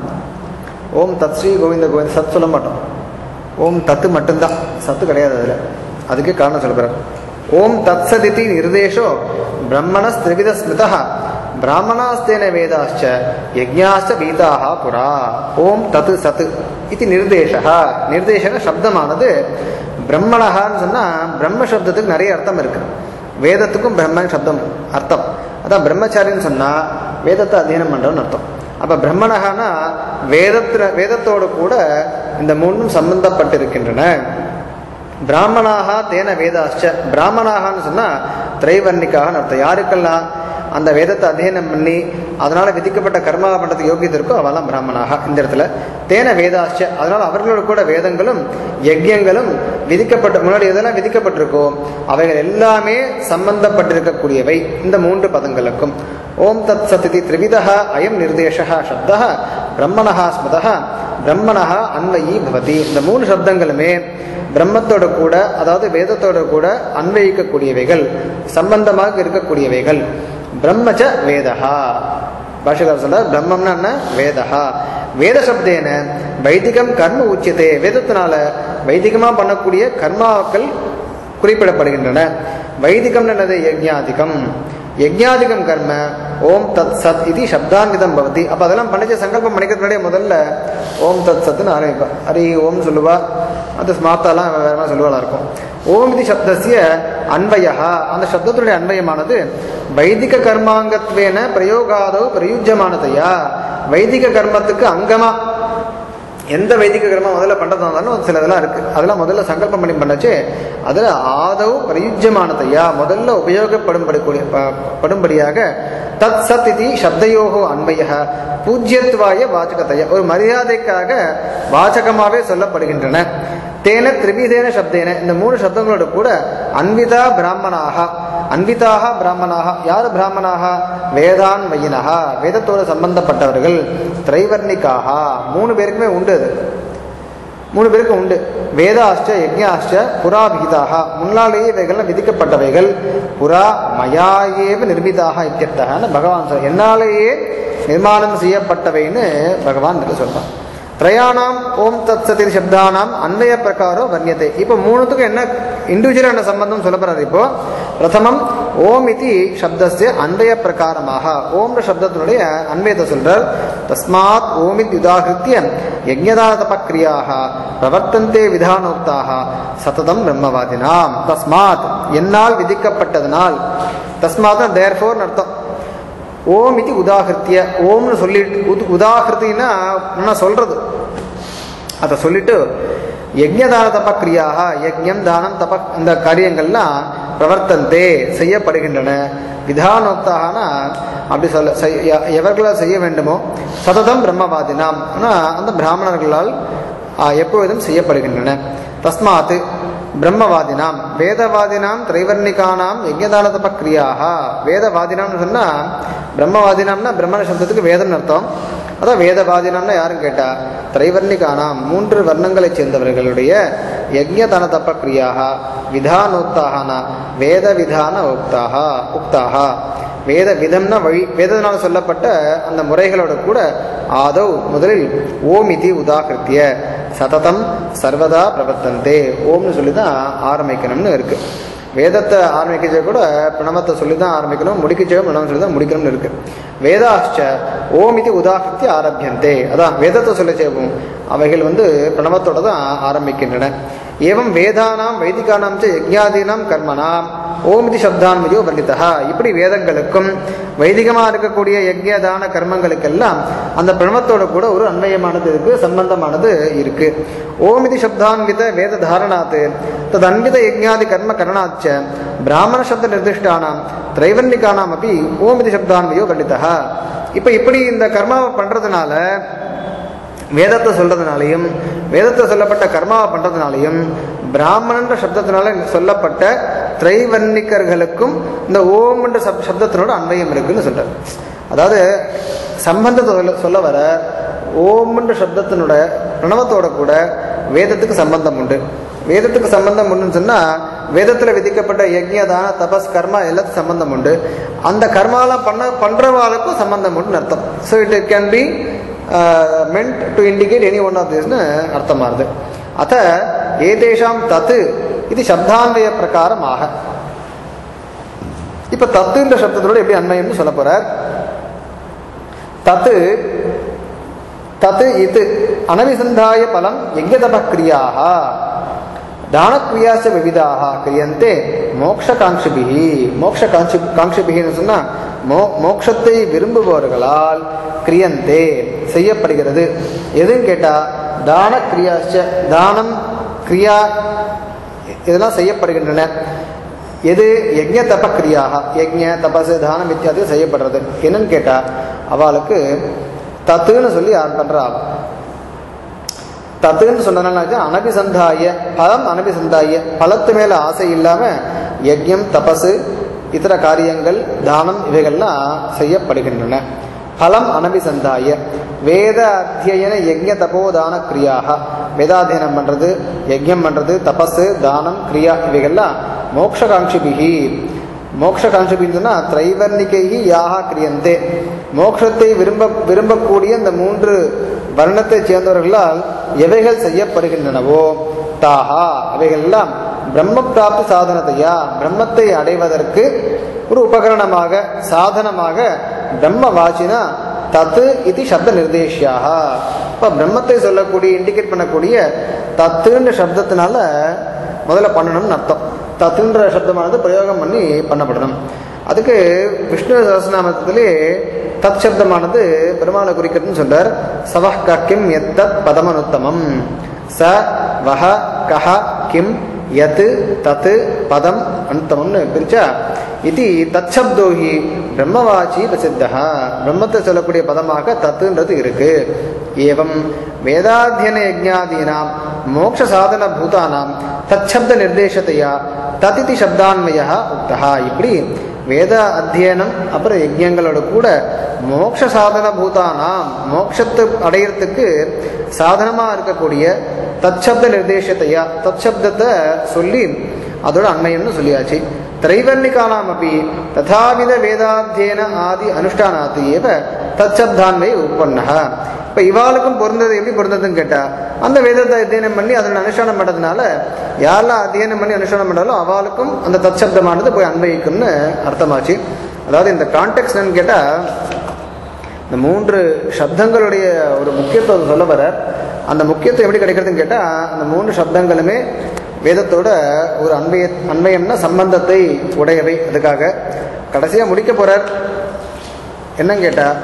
ஓம் தத் ஸ்ரீ கோவிந்த கோவிந்த சத் சொல்ல மாட்டோம் ஓம் தத்து மட்டும்தான் சத்து கிடையாது அதில் அதுக்கு காரணம் சொல்லுறார் ஓம் தத் சதிதி நிர்தேஷோ பிரம்மணஸ் திரிவித ஸ்மிருதா பிராமணாஸ்தேன வேதாச்ச யஜ்ஞாச்ச பீதாக புரா ஓம் தத்து சத்து இது நிர்தேசா நிர்தேசக சப்தமானது பிரம்மணகான்னு சொன்னால் பிரம்ம சப்தத்துக்கு நிறைய அர்த்தம் இருக்கு வேதத்துக்கும் பிரம்மன் சப்தம் அர்த்தம் அதான் பிரம்மச்சாரின்னு சொன்னால் வேதத்தை அध्यயனம் பண்ணுறோன்னு அர்த்தம் அப்போ பிரம்மணகானா வேதத்துல வேதத்தோடு கூட இந்த மூணும் சம்பந்தப்பட்டிருக்கின்றன பிராமணாக தேன வேதாச்ச பிராமணாகன்னு சொன்னால் திரைவர்ணிக்காக அர்த்தம் யாருக்கெல்லாம் அந்த வேதத்தை அध्यயனம் பண்ணி அதனால விதிக்கப்பட்ட கர்மா பண்ணுறதுக்கு யோகியத்தை இருக்கோ அவெல்லாம் பிராமணாக இந்த இடத்துல தேன வேதாச்ச அதனால அவர்களோட கூட வேதங்களும் யஜ்யங்களும் விதிக்கப்பட்ட முன்னாடி எதெல்லாம் விதிக்கப்பட்டிருக்கோ அவைகள் எல்லாமே சம்பந்தப்பட்டிருக்கக்கூடியவை இந்த மூன்று பதங்களுக்கும் ஓம் தத் சத்திதி திரிவிதா அயம் நிர்தேசா சப்தா பிரம்மணா ஸ்மதா பிரம்மணா அன்வயி பவதி இந்த மூணு சப்தங்களுமே பிரம்மத்தோட கூட அதாவது வேதத்தோட கூட அன்வயிக்கக்கூடியவைகள் சம்பந்தமாக இருக்கக்கூடியவைகள் பிரம்மச்ச வேதஹா பாஷகார் சொல்றார் பிரம்மம்னா என்ன வேதஹா வேத சப்தேன வைதிகம் கர்ம உச்சியதே வேதத்தினால வைதிகமா பண்ணக்கூடிய கர்மாக்கள் குறிப்பிடப்படுகின்றன வைதிகம் என்னது யஜ்ஞாதிகம் யஜ்ஞாதிகம் கர்ம ஓம் தத் சத் இது சப்தான்விதம் பவதி அப்போ அதெல்லாம் பண்ணிச்சு சங்கல்பம் பண்ணிக்கிறதுக்கு முன்னாடியே முதல்ல ஓம் தத் சத்துன்னு ஆரம்பிப்பா ஹரி ஓம் சொல்லுவா அது ஸ்மார்த்தாலாம் வேற மாதிரி சொல்லுவாளா இருக்கும் ஓம் இது சப்தசிய அன்வயா அந்த சப்தத்துடைய அன்வயமானது வைதிக கர்மாங்கத்வேன பிரயோகாதோ பிரயுஜமானதையா வைதிக கர்மத்துக்கு அங்கமா எந்த வைதிக கர்மம் முதல்ல பண்ணுறதா இருந்தாலும் சில இதெல்லாம் இருக்குது அதெல்லாம் முதல்ல சங்கல்பம் பண்ணி பண்ணச்சு அதில் ஆதவ் பிரயுஜமானதையா முதல்ல உபயோகப்படும்படி ப- படும்படியாக தத் சத் இது சப்தயோகோ அன்வய பூஜ்யத்வாய வாச்சகத்தையா ஒரு மரியாதைக்காக வாச்சகமாகவே சொல்லப்படுகின்றன தேன திரிவிதேன சப்தேன இந்த மூணு சப்தங்களோட கூட அன்விதா பிராமணாக அன்விதாக பிராமணாக யார் பிராமணாக வேதான் வையினகா வேதத்தோடு சம்பந்தப்பட்டவர்கள் திரைவர்ணிக்காக மூணு பேருக்குமே உண்டு அது மூணு பேருக்கு உண்டு வேதாஷ்ட யஜ்ஞாஷ்ட புறாபிகிதாக முன்னாலேயே இவைகள்லாம் விதிக்கப்பட்டவைகள் புறா மயாயேவ நிர்மிதாக இத்தியர்த்தகன்னு பகவான் சொல் என்னாலேயே நிர்மாணம் செய்யப்பட்டவைன்னு பகவான் இதுக்கு சொல்றான் திரயாணாம் ஓம் தத் சதி சப்தானாம் அன்வய பிரகாரம் வர்ணியத்தை இப்போ மூணுத்துக்கும் என்ன இண்டிவிஜுவல் என்ன சம்பந்தம் சொல்ல போறாரு இப்போ பிரதமம் ஓம் இது சப்தஸ்ய அன்வய பிரகாரமாக ஓம்ன்ற சப்தத்தினுடைய அன்வயத்தை சொல்றார் தஸ்மாத் ஓமித் உதாகிருத்திய யஜ்ஞதான தபக்ரியாக பிரவர்த்தந்தே விதானோக்தாக சததம் பிரம்மவாதினாம் தஸ்மாத் என்னால் விதிக்கப்பட்டதனால் தஸ்மாத் தேர்ஃபோர்னு அர்த்தம் ஓம் இது உதாகிருத்திய ஓம்னு சொல்லிட்டு உது உதாகிருத்தின்னா என்ன சொல்றது அதை சொல்லிட்டு யஜ்ஞதான தபக்ரியாக யஜ்ஞம் தானம் தப இந்த காரியங்கள்லாம் பிரவர்த்தந்தே செய்யப்படுகின்றன விதானோக்தாகனா அப்படி சொல்ல செய்- ய- எவர்களால் செய்ய வேண்டுமோ சததம் பிரம்மவாதினாம் ஆனால் அந்த பிராமணர்களால் ஆ, எப்பொழுதும் செய்யப்படுகின்றன தஸ்மாத் பிரம்மவாதினாம் வேதவாதினாம் திரைவர்ணிகானாம் யஜ்யதான தப கிரியாக வேதவாதினாம்னு சொன்னா பிரம்மவாதினாம்னா பிரம்மண சப்தத்துக்கு வேதம்னு அர்த்தம் அதான் வேதவாதினாம்னா யாரும் கேட்டா திரைவர்ணிகானாம் மூன்று வர்ணங்களைச் சேர்ந்தவர்களுடைய யஜ்யதான தப கிரியாக விதானோக்தாகனா வேத விதான உக்தாக உக்தாக வேத விதம்னா வழி வேதத்தினால் சொல்லப்பட்ட அந்த முறைகளோட கூட ஆதவ் முதலில் ஓம் இதி உதாகிருத்திய சததம் சர்வதா பிரபத்தந்தே ஓம்னு சொல்லி தான் ஆரம்பிக்கணும்னு இருக்கு வேதத்தை ஆரம்பிக்கச்ச கூட பிரணவத்தை சொல்லி தான் ஆரம்பிக்கணும் முடிக்கச்ச பிரணவம் சொல்லி தான் முடிக்கணும்னு இருக்கு வேதாச்ச ஓம் இது உதாகிருத்தி ஆரம்பியந்தே அதான் வேதத்தை சொல்ல செய்வோம் அவைகள் வந்து பிரணவத்தோட தான் ஆரம்பிக்கின்றன ஏவம் வேதானாம் வைதிகானாம் ச யஜ்ஞாதீனாம் கர்மனாம் ஓம் இது சப்தான்மதியோ வர்ணித்தா இப்படி வேதங்களுக்கும் வைதிகமாக இருக்கக்கூடிய யஜ்யதான கர்மங்களுக்கெல்லாம் அந்த பிரணவத்தோட கூட ஒரு அன்வயமானது இருக்கு சம்பந்தமானது இருக்கு ஓம் இது சப்தான்வித வேத தாரணாத் தது அன்வித யஜ்ஞாதி கர்ம கரணாச்ச பிராமண சப்த நிர்திஷ்டானாம் திரைவர்ணிகானாம் அப்படி ஓம் இது சப்தான்வயோ வர்ணித்தா இப்போ இப்படி இந்த கர்மாவை பண்றதுனால வேதத்தை சொல்றதுனாலையும் வேதத்தை சொல்லப்பட்ட கர்மாவை பண்றதுனாலையும் பிராமணன்ற சப்தத்தினால சொல்லப்பட்ட திரைவர்ணிக்கர்களுக்கும் இந்த ஓம்ன்ற சப் சப்தத்தினோட அன்வயம் இருக்குன்னு சொல்றார் அதாவது சம்பந்தத்தை சொல்ல சொல்ல வர ஓம்ன்ற சப்தத்தினோட பிரணவத்தோட கூட வேதத்துக்கு சம்பந்தம் உண்டு வேதத்துக்கு சம்பந்தம் உண்டுன்னு சொன்னா வேதத்துல விதிக்கப்பட்ட யஜ்யதான தபஸ் கர்மா எல்லாத்துக்கும் சம்பந்தம் உண்டு அந்த கர்மாலாம் பண்ண பண்றவாளுக்கும் சம்பந்தம் உண்டுன்னு அர்த்தம் so it can be meant to indicate any one of திஸ்னு அர்த்தமாகுது அத்த ஏதேஷாம் தத்து இது சப்தான்வய பிரகாரம் ஆக இப்ப தத்துன்ற சப்தத்தோட எப்படி அன்வயம்னு சொல்ல போறார் தத்து தத்து இது அனவிசந்தாய பலம் யஜ்யதப கிரியாக தானக்ரியாச்ச விவிதாக கிரியந்தே மோக்ஷகாங்ஷிபிகி மோக்ஷ காங்ஷி காங்ஷிபிகின்னு சொன்னா மோ மோக்ஷத்தை விரும்புபவர்களால் கிரியந்தே செய்யப்படுகிறது எதுன்னு கேட்டா தான கிரியாச்ச தானம் கிரியா இதெல்லாம் செய்யப்படுகின்றன எது யஜ்ஞ தப கிரியாக யஜ்ஞ தபசு தானம் இத்தியாதி செய்யப்படுறது என்னன்னு கேட்டா அவளுக்கு தத்துன்னு சொல்லி யார் பண்றா தத்துன்னு சொன்னதுனால அனபிசந்தாய பலம் அனபிசந்தாய பலத்து மேல ஆசை இல்லாம யஜ்யம் தபசு இதர காரியங்கள் தானம் இவைகள்லாம் செய்யப்படுகின்றன பலம் அனபிசந்தாய வேத அத்தியன யஜ்ய தபோதான கிரியாக வேதாத்தியனம் பண்றது யஜ்யம் பண்றது தபசு தானம் கிரியா இவைகள்லாம் மோக்ஷகாங்ஷிபிகி மோக்ஷகாங்ஷிபின்னு சொன்னா திரைவர்ணிகைகி யாகா கிரியந்தே மோக்ஷத்தை விரும்ப விரும்பக்கூடிய இந்த மூன்று வர்ணத்தை சேர்ந்தவர்களால் எவைகள் செய்யப்படுகின்றனவோ தாஹா அவைகள்லாம் பிரம்ம பிராப்தி சாதனத்தையா பிரம்மத்தை அடைவதற்கு ஒரு உபகரணமாக சாதனமாக பிரம்ம வாச்சினா தத்து இது சப்த நிர்தேஷியாக இப்போ பிரம்மத்தை சொல்லக்கூடிய இண்டிகேட் பண்ணக்கூடிய தத்துன்ற சப்தத்தினால முதல்ல பண்ணணும்னு அர்த்தம் தத்துன்ற சப்தமானது பிரயோகம் பண்ணி பண்ணப்படணும் அதுக்கு விஷ்ணு சகசிரநாமத்திலே தத் சப்தமானது பெருமாளை குறிக்கிறதுன்னு சொல்றார் சவஹ் க கிம் எத்தத் பதமனுத்தமம் ச வஹ கஹ கிம் யத் தத் பதம் அனுத்தமம்னு பிரிச்சா இது தச்சப்தோஹி பிரம்மவாச்சி பிரசித்தா பிரம்மத்தை சொல்லக்கூடிய பதமாக தத்துன்றது இருக்கு ஏவம் வேதாத்தியன யஜ்ஞாதீனாம் மோக்ஷ சாதன பூதானாம் தச்சப்த நிர்தேசத்தையா ததிதி சப்தான்மய உக்தா இப்படி வேத அத்தியனம் அப்புறம் யஜ்யங்களோட கூட மோக்ஷ சாதன பூதானாம் மோக்ஷத்தை அடையிறதுக்கு சாதனமா இருக்கக்கூடிய தச்சப்த நிர்தேசத்தையா தச்சப்தத்தை சொல்லி அதோட அண்மையம்னு சொல்லியாச்சு திரைவர்ணிகானாம் அப்படி ததாவித வேதாத்தியன ஆதி அனுஷ்டானாத்து ஏவ தச்சப்தான்மை உற்பன்னா இப்போ இவாளுக்கும் பொருந்தது எப்படி பொருந்ததுன்னு கேட்டா அந்த வேதத்தை அத்தியனம் பண்ணி அதனை அனுஷ்டானம் பண்ணுறதுனால யாரெல்லாம் அத்தியனம் பண்ணி அனுஷ்டானம் பண்ணாலும் அவளுக்கும் அந்த தற்சப்தமானது போய் அன்வயிக்கும்னு அர்த்தமாச்சு அதாவது இந்த கான்டெக்ட் என்னன்னு கேட்டால் இந்த மூன்று சப்தங்களுடைய ஒரு முக்கியத்துவம் சொல்ல வர அந்த முக்கியத்துவம் எப்படி கிடைக்கிறதுன்னு கேட்டால் அந்த மூன்று சப்தங்களுமே வேதத்தோட ஒரு அன்வய அன்வயம்னா சம்பந்தத்தை உடையவை அதுக்காக கடைசியாக முடிக்க போகிறார் என்னன்னு கேட்டால்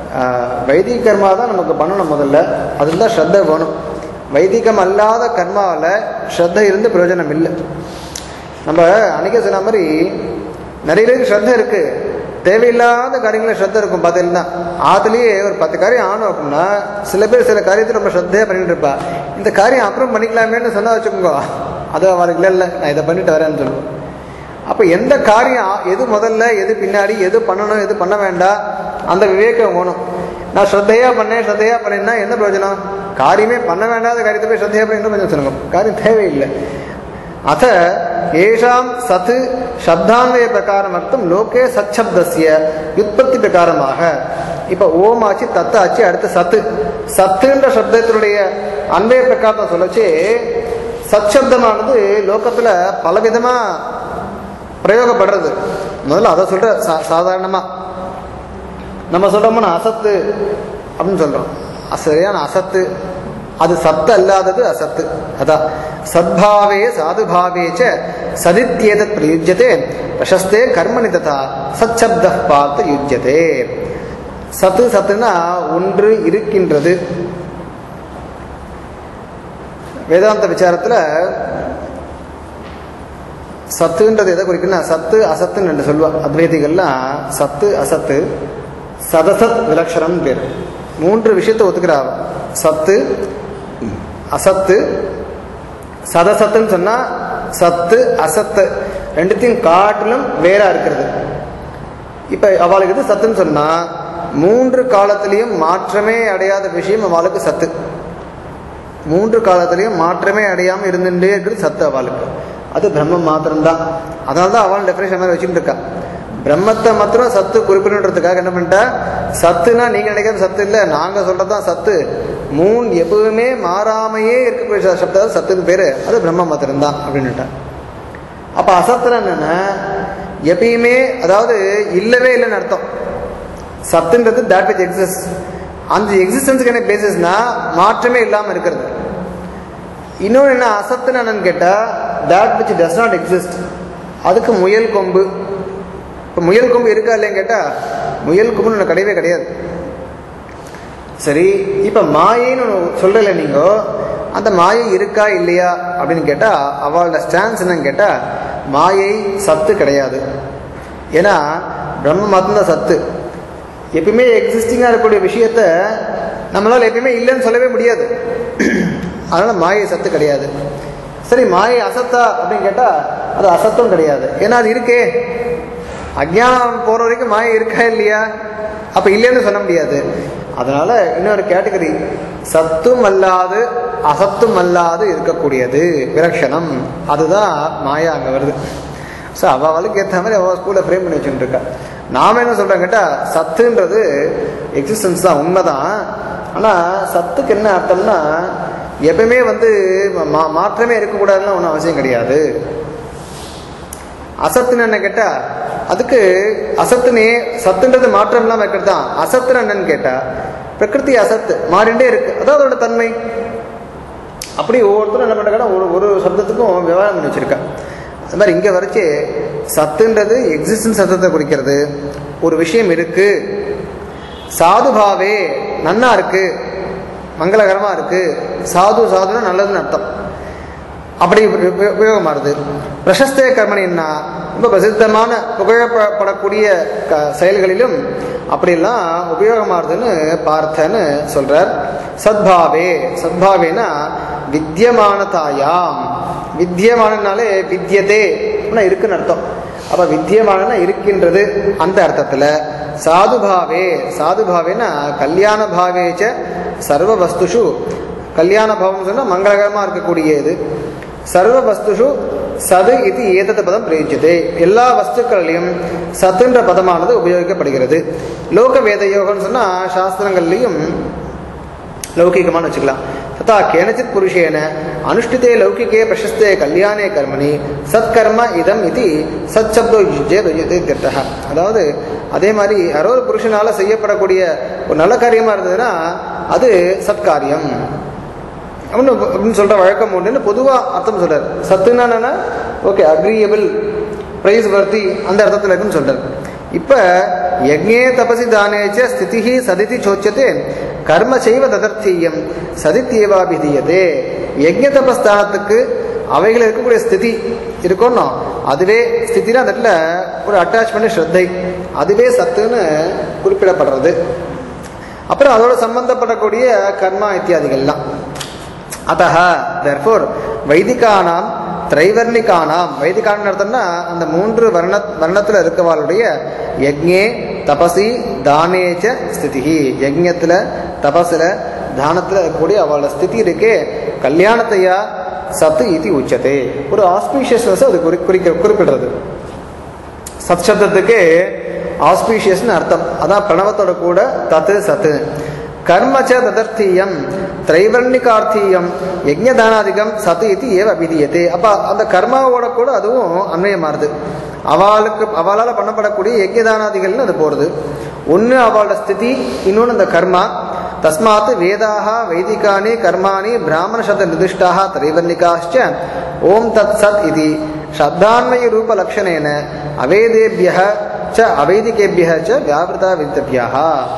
வைதிக கர்மா தான் நமக்கு பண்ணணும் முதல்ல அதில் தான் ஸ்ரத்த வேணும் வைதிகம் அல்லாத கர்மாவில் ஸ்ரத்த இருந்து பிரயோஜனம் இல்லை நம்ம அன்றைக்கே சொன்ன மாதிரி நிறைய பேருக்கு ஸ்ரத்த இருக்கு தேவையில்லாத காரியங்களில் ஸ்ரத்த இருக்கும் பார்த்தீங்கன்னா ஆத்துலேயே ஒரு பத்து காரியம் ஆனும் அப்படின்னா சில பேர் சில காரியத்தை ரொம்ப ஸ்ரத்தையாக பண்ணிட்டு இருப்பா இந்த காரியம் அப்புறம் பண்ணிக்கலாமேன்னு சொன்னா வச்சுக்கோங்க அது அவருக்கு இல்லை இல்லை நான் இதை பண்ணிட்டு வரேன்னு சொல்லுவோம் அப்போ எந்த காரியம் எது முதல்ல எது பின்னாடி எது பண்ணணும் எது பண்ண வேண்டாம் அந்த விவேகம் வேணும் நான் ஸ்ரத்தையா பண்ணேன் ஸ்ரத்தையா பண்ணேன்னா என்ன பிரயோஜனம் காரியமே பண்ண வேண்டாத காரியத்தை போய் ஸ்ரத்தையா பண்ணி என்ன கொஞ்சம் சொல்லுங்க காரியம் தேவையில்லை அத ஏஷாம் சத் சப்தான்வய பிரகாரம் அர்த்தம் லோகே சச்சப்தஸ்ய யுத்பத்தி பிரகாரமாக இப்ப ஓம் ஆச்சு தத்து ஆச்சு அடுத்து சத்து சத்துன்ற சப்தத்தினுடைய அன்வய பிரகாரத்தை சொல்லச்சு சச்சப்தமானது லோகத்துல பலவிதமா பிரயோகப்படுறது முதல்ல அதை சொல்ற சா- சாதாரணமா நம்ம சொல்றோம்னா அசத்து அப்படின்னு சொல்றோம் அ- சரியான அசத்து அது சத்து அல்லாதது அசத்து அதான் சத்பாவே சாதுபாவே ச சதித்யேதத் பிரயுஜ்யதே பிரசஸ்தே கர்மணி ததா சச்சப்த பார்த்து யுஜ்யதே சத்து சத்துனா ஒன்று இருக்கின்றது வேதாந்த விசாரத்துல சத்துன்றது எதை குறிக்குன்னா சத்து அசத்துன்னு ரெண்டு சொல்லுவா அத்வைதிகள்லாம் சத்து அசத்து சதசத் விலக்ஷணம் பேர் மூன்று விஷயத்தை ஒத்துக்கிறா அவ. சத்து அசத்து சதசத்துன்னு சொன்னா சத்து அசத்து ரெண்டுத்தையும் காட்டிலும் வேறா இருக்கிறது இப்ப அவளுக்கு இது சத்துன்னு சொன்னா மூன்று காலத்திலையும் மாற்றமே அடையாத விஷயம் அவளுக்கு சத்து மூன்று காலத்திலையும் மாற்றமே அடையாம இருந்துட்டே இருக்கிறது சத்து அவளுக்கு அது பிரம்மம் மாத்திரம்தான் அதனால தான் அவள் டெஃபினேஷன் மாதிரி வச்சுட்டு இருக்கா பிரம்மத்தை மாத்திரம் சத்து குறிப்பிடுன்றதுக்காக என்ன பண்ணிட்டா சத்துனா நீங்க நினைக்கிறது சத்து இல்லை நாங்க சொல்றதுதான் சத்து மூணு எப்பவுமே மாறாமையே இருக்கக்கூடிய சப்தம் சத்துன்னு பேரு அது பிரம்ம மாத்திரம்தான் அப்படின்னுட்டா அப்ப அசத்துல என்னன்னா எப்பயுமே அதாவது இல்லவே இல்லைன்னு அர்த்தம் சத்துன்றது that which exists அந்த எக்ஸிஸ்டன்ஸுக்கு என்ன பேசிஸ்னா மாற்றமே இல்லாம இருக்கிறது இன்னொன்று என்ன அசத்துன்னு என்னன்னு கேட்டா that which does not exist அதுக்கு முயல் கொம்பு இப்போ முயல் கொம்பு இருக்கா இல்லைன்னு கேட்டா முயல் கொம்புன்னு ஒண்ணு கிடையவே கிடையாது சரி இப்ப மாயைன்னு ஒண்ணு சொல்றல நீங்க அந்த மாயை இருக்கா இல்லையா அப்படின்னு கேட்டா அவளோட ஸ்டான்ஸ் என்னன்னு கேட்டா மாயை சத்து கிடையாது ஏன்னா பிரம்ம மட்டும்தான் சத்து எப்பயுமே எக்ஸிஸ்டிங்கா இருக்கக்கூடிய விஷயத்த நம்மளால எப்பயுமே இல்லைன்னு சொல்லவே முடியாது அதனால மாயை சத்து கிடையாது சரி மாயை அசத்தா அப்படின்னு கேட்டா அது அசத்தும் கிடையாது ஏன்னா அது இருக்கே அஜ்ஞானம் போற வரைக்கும் மாயை இருக்கா இல்லையா அப்ப இல்லைன்னு சொல்ல முடியாது அதனால இன்னொரு கேட்டகரி சத்தும் அல்லாது அசத்தும் அல்லாது இருக்கக்கூடியது விலட்சணம் அதுதான் மாயா அங்க வருது ஸோ அவளுக்கு ஏற்ற மாதிரி அவள் ஸ்கூலில் ஃப்ரேம் பண்ணி வச்சுட்டு இருக்கா நாம என்ன சொல்றோம் கேட்டா சத்துன்றது எக்ஸிஸ்டன்ஸ் தான் உண்மைதான் ஆனா சத்துக்கு என்ன அர்த்தம்னா எப்பவுமே வந்து மா- மாற்றமே இருக்கக்கூடாதுன்னு ஒன்றும் அவசியம் கிடையாது அசத்துன்னு என்ன கேட்டா அதுக்கு அசத்துனே சத்துன்றது மாற்றம் இல்லாம இருக்கிறது தான் அசத்துன்னு என்னன்னு கேட்டா பிரகிருதி அசத்து மாறிண்டே இருக்கு அதான் அதோட தன்மை அப்படி ஒவ்வொருத்தரும் என்ன பண்ணுறாங்கன்னா ஒரு ஒரு சப்தத்துக்கும் விவகாரம் பண்ணி வச்சிருக்கா அது மாதிரி இங்கே வரைச்சு சத்துன்றது எக்ஸிஸ்டன்ஸ் சத்தத்தை குறிக்கிறது ஒரு விஷயம் இருக்கு சாதுபாவே நன்னா இருக்கு மங்களகரமா இருக்கு சாது சாதுன்னா நல்லதுன்னு அர்த்தம் அப்படி உப- உப- உபயோகமாறுது பிரசஸ்தே கர்மணின்னா ரொம்ப பிரசித்தமான புகழப்படக்கூடிய க செயல்களிலும் அப்படிலாம் உபயோகமாறுதுன்னு பார்த்தன்னு சொல்றார் சத்பாவே சத்பாவேனா வித்தியமானதாயாம் வித்தியமானனாலே வித்தியதே அப்படின்னா இருக்குன்னு அர்த்தம் அப்ப வித்தியமானனா இருக்கின்றது அந்த அர்த்தத்துல சாதுபாவே சாதுபாவேனா கல்யாண பாவேச்ச சர்வ வஸ்துஷு கல்யாண பாவம் சொன்னா மங்களகரமா இருக்கக்கூடிய இது சர்வ வஸ்துஷு சது இது ஏதத பதம் பிரயோஜித்தே எல்லா வஸ்துக்கள்லையும் சத்துன்ற பதமானது உபயோகிக்கப்படுகிறது லோக வேத யோகம்னு சொன்னா சாஸ்திரங்கள்லையும் லௌகிகமானு வச்சுக்கலாம் ததா கேனச்சித் புருஷேன அனுஷ்டிதே லௌகிகே பிரசஸ்தே கல்யாணே கர்மணி சத்கர்ம இதம் இது சச்சப்தோ யுஜ்ஜே ருஜிதே அதாவது அதே மாதிரி யாரோ ஒரு புருஷனால செய்யப்படக்கூடிய ஒரு நல்ல காரியமா இருந்ததுன்னா அது சத்காரியம் அப்படின்னு அப்படின்னு சொல்ற வழக்கம் உண்டுன்னு பொதுவா அர்த்தம் சொல்றாரு சத்துனா என்னன்னா ஓகே அக்ரியபிள் பிரைஸ் வர்த்தி அந்த அர்த்தத்தில் இருக்குன்னு சொல்றாரு இப்ப யஜ்ஞே தபசி தானேச்ச ஸ்திதிஹி சதிதி சோச்சதே கர்ம செய்வ ததர்த்தீயம் சதித்யேவாபிதீயதே யஜ்ஞ தபஸ்தானத்துக்கு அவைகள் இருக்கக்கூடிய ஸ்திதி இருக்கோன்னோ அதுவே ஸ்திதினா அந்த இடத்துல ஒரு அட்டாச்மெண்ட் ஸ்ரத்தை அதுவே சத்துன்னு குறிப்பிடப்படுறது அப்புறம் அதோட சம்பந்தப்படக்கூடிய கர்மா இத்தியாதிகள்லாம் अतः therefore वैदिकानां திரைவர்ணிகானாம் வைதிகான அர்த்தம்னா அந்த மூன்று வர்ண வர்ணத்தில் இருக்கவாளுடைய யக்ஞே தபசி தானேச்ச ஸ்திதி யஜ்ஞத்தில் தபஸில் தானத்தில் இருக்கக்கூடிய அவளோட ஸ்திதி இருக்கே கல்யாணத்தையா சத்து இது உச்சதே ஒரு ஆஸ்பீஷியஸ்னஸ் அது குறி குறிக்க குறிப்பிடுறது சத் சப்தத்துக்கு ஆஸ்பீஷியஸ்னு அர்த்தம் அதான் பிரணவத்தோட கூட தத்து சத்து கர்மச்ச ததர்த்தீயம் திரைவர்ணிகார்த்தீயம் யஜ்ஞதானாதிகம் சத்து இது ஏவ அபிதீயத்தே அப்போ அந்த கர்மாவோட கூட அதுவும் அன்வயமாறுது அவளுக்கு அவளால் பண்ணப்படக்கூடிய யஜ்ஞதானாதிகள்னு அது போகிறது ஒன்று அவளோட ஸ்திதி இன்னொன்று அந்த கர்மா தஸ்மாத் வேதாக வைதிகானி கர்மாணி பிராமண சப்த நிர்திஷ்டாக திரைவர்ணிகாश्च ஓம் தத் சத் இது சப்தான்மய ரூப லட்சணேன அவேதேபிய ச அவைதிகேபிய ச வியாபிருதா வித்தபியாக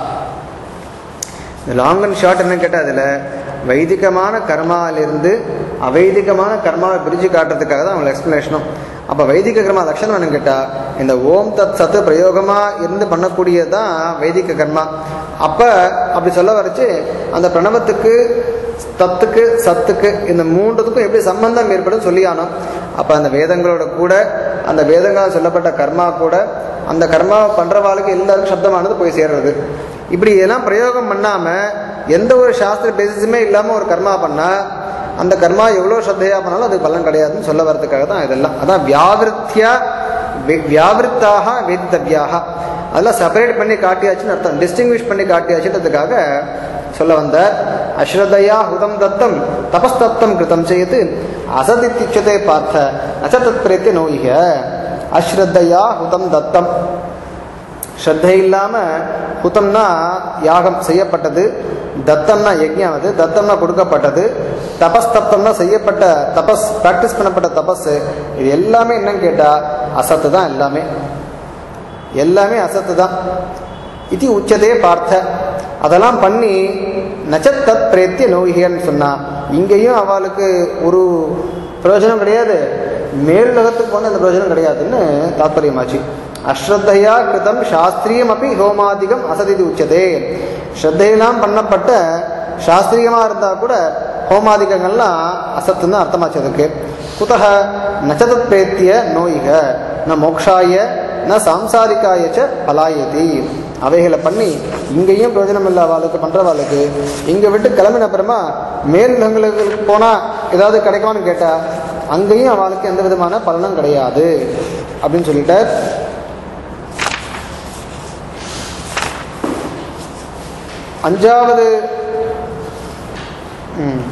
இந்த லாங் அண்ட் ஷார்ட் என்ன கேட்டால் அதில் வைதிகமான கர்மாவிலிருந்து அவைதிகமான கர்மாவை பிரித்து காட்டுறதுக்காக தான் அவங்க எக்ஸ்பிளனேஷனும் அப்போ வைதிக கர்மா லட்சணம் என்னன்னு கேட்டால் இந்த ஓம் தத் சத்து பிரயோகமாக இருந்து பண்ணக்கூடியது தான் வைதிக கர்மா அப்போ அப்படி சொல்ல வரைச்சு அந்த பிரணவத்துக்கு தத்துக்கு சத்துக்கு இந்த மூன்றுத்துக்கும் எப்படி சம்பந்தம் ஏற்படும் சொல்லியானோம் அப்போ அந்த வேதங்களோட கூட அந்த வேதங்களால் சொல்லப்பட்ட கர்மா கூட அந்த கர்மா பண்ணுறவாளுக்கு எல்லாருக்கும் சப்தமானது போய் சேர்றது இப்படி இதெல்லாம் பிரயோகம் பண்ணாமல் எந்த ஒரு சாஸ்திர பேசிஸுமே இல்லாமல் ஒரு கர்மா பண்ணால் அந்த கர்மா எவ்வளோ ஸ்ரத்தையா பண்ணாலும் அது பலன் கிடையாதுன்னு சொல்ல வரதுக்காக தான் இதெல்லாம் அதான் வியாவிருத்தியா வி- வியாவிருத்தாக வேதித்தவ்யாக அதெல்லாம் செப்பரேட் பண்ணி காட்டியாச்சுன்னு அர்த்தம் டிஸ்டிங்விஷ் பண்ணி காட்டியாச்சுன்றதுக்காக சொல்ல வந்தார் அஸ்ரதையா ஹுதம் தத்தம் தபஸ்தத்தம் கிருதம் செய்து அசதித்திச்சதே பார்த்த அசதத் பிரேத்திய நோயிக அஸ்ரத்தையா ஹுதம் தத்தம் ஸ்ரத்தை இல்லாமல் ஹுதம்னா யாகம் செய்யப்பட்டது தத்தம்னா யஜ்ஞம் அது தத்தம்னா கொடுக்கப்பட்டது தபஸ் தப்தம்னா செய்யப்பட்ட தபஸ் ப்ராக்டிஸ் பண்ணப்பட்ட தபஸ் இது எல்லாமே என்னன்னு கேட்டால் அசத்து தான் எல்லாமே எல்லாமே அசத்து தான் இது உச்சதே பார்த்த அதெல்லாம் பண்ணி நச்சத் தத் பிரேத்திய நோய்கன்னு சொன்னா இங்கேயும் அவளுக்கு ஒரு பிரயோஜனம் கிடையாது மேலுலகத்துக்கு வந்து அந்த பிரயோஜனம் கிடையாதுன்னு தாத்பரியமாச்சு அஸ்ரத்தையா கிருதம் சாஸ்திரியம் அப்படி ஹோமாதிகம் அசதிது உச்சதே ஸ்ரத்தையெல்லாம் பண்ணப்பட்ட சாஸ்திரியமாக இருந்தால் கூட ஹோமாதிகங்கள்லாம் அசத்துன்னு அர்த்தமாச்சு அதுக்கு குதக நச்சதத் பிரேத்திய நோயிக ந மோக்ஷாய ந சாம்சாரிக்காய ச பலாயதி அவைகளை பண்ணி இங்கேயும் பிரயோஜனம் இல்லை அவளுக்கு பண்ணுறவாளுக்கு இங்கே விட்டு கிளம்பின அப்புறமா மேல்களுக்கு போனால் ஏதாவது கிடைக்குமான்னு கேட்டால் அங்கேயும் அவளுக்கு எந்த விதமான பலனும் கிடையாது அப்படின்னு சொல்லிட்டார் அஞ்சாவது ம்.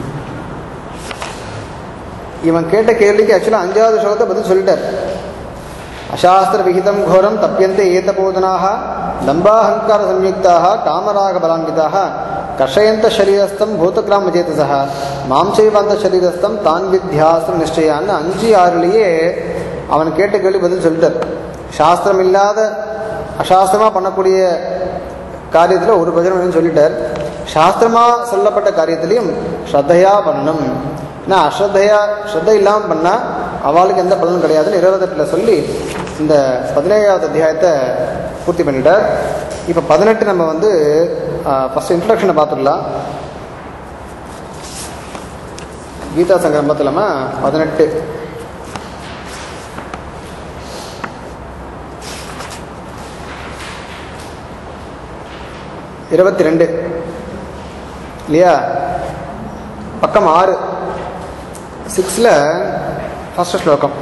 இவன் கேட்ட கேள்விக்கு ஆக்சுவலாக அஞ்சாவது ஸ்லோகத்தை பதில் சொல்லிட்டார் அசாஸ்திர விகிதம் கோரம் தப்பியந்தே ஏதபோதனாக தம்பாஹங்கார சம்யுக்தாக காமராக பலான்விதாக கர்ஷயந்த சரீரஸ்தம் பூதகிராம சேதசா மாம்சைவாந்த சரீரஸ்தம் தான் வித்யாசம் நிச்சயான்னு அஞ்சு ஆறுலேயே அவன் கேட்ட கேள்வி பதில் சொல்லிட்டார் சாஸ்திரம் இல்லாத அசாஸ்திரமாக பண்ணக்கூடிய காரியத்தில் ஒரு பிரயோஜனம் சொல்லிட்டார் சாஸ்திரமாக சொல்லப்பட்ட காரியத்திலையும் ஸ்ரத்தையா பண்ணணும் ஏன்னா அஸ்ரத்தையா ஸ்ரத்தை இல்லாமல் பண்ணால் அவளுக்கு எந்த பலனும் கிடையாதுன்னு இருபத்தெட்டில் சொல்லி இந்த பதினேழாவது அத்தியாயத்தை பூர்த்தி பண்ணிட்டார் இப்போ பதினெட்டு நம்ம வந்து ஃபஸ்ட் இன்ட்ரடக்ஷனை பார்த்துடலாம் கீதா சங்கரம்பத்திலமா பதினெட்டு இருபத்தி ரெண்டு இல்லையா பக்கம் ஆறு சிக்ஸில் ஃபஸ்ட் ஸ்லோகம்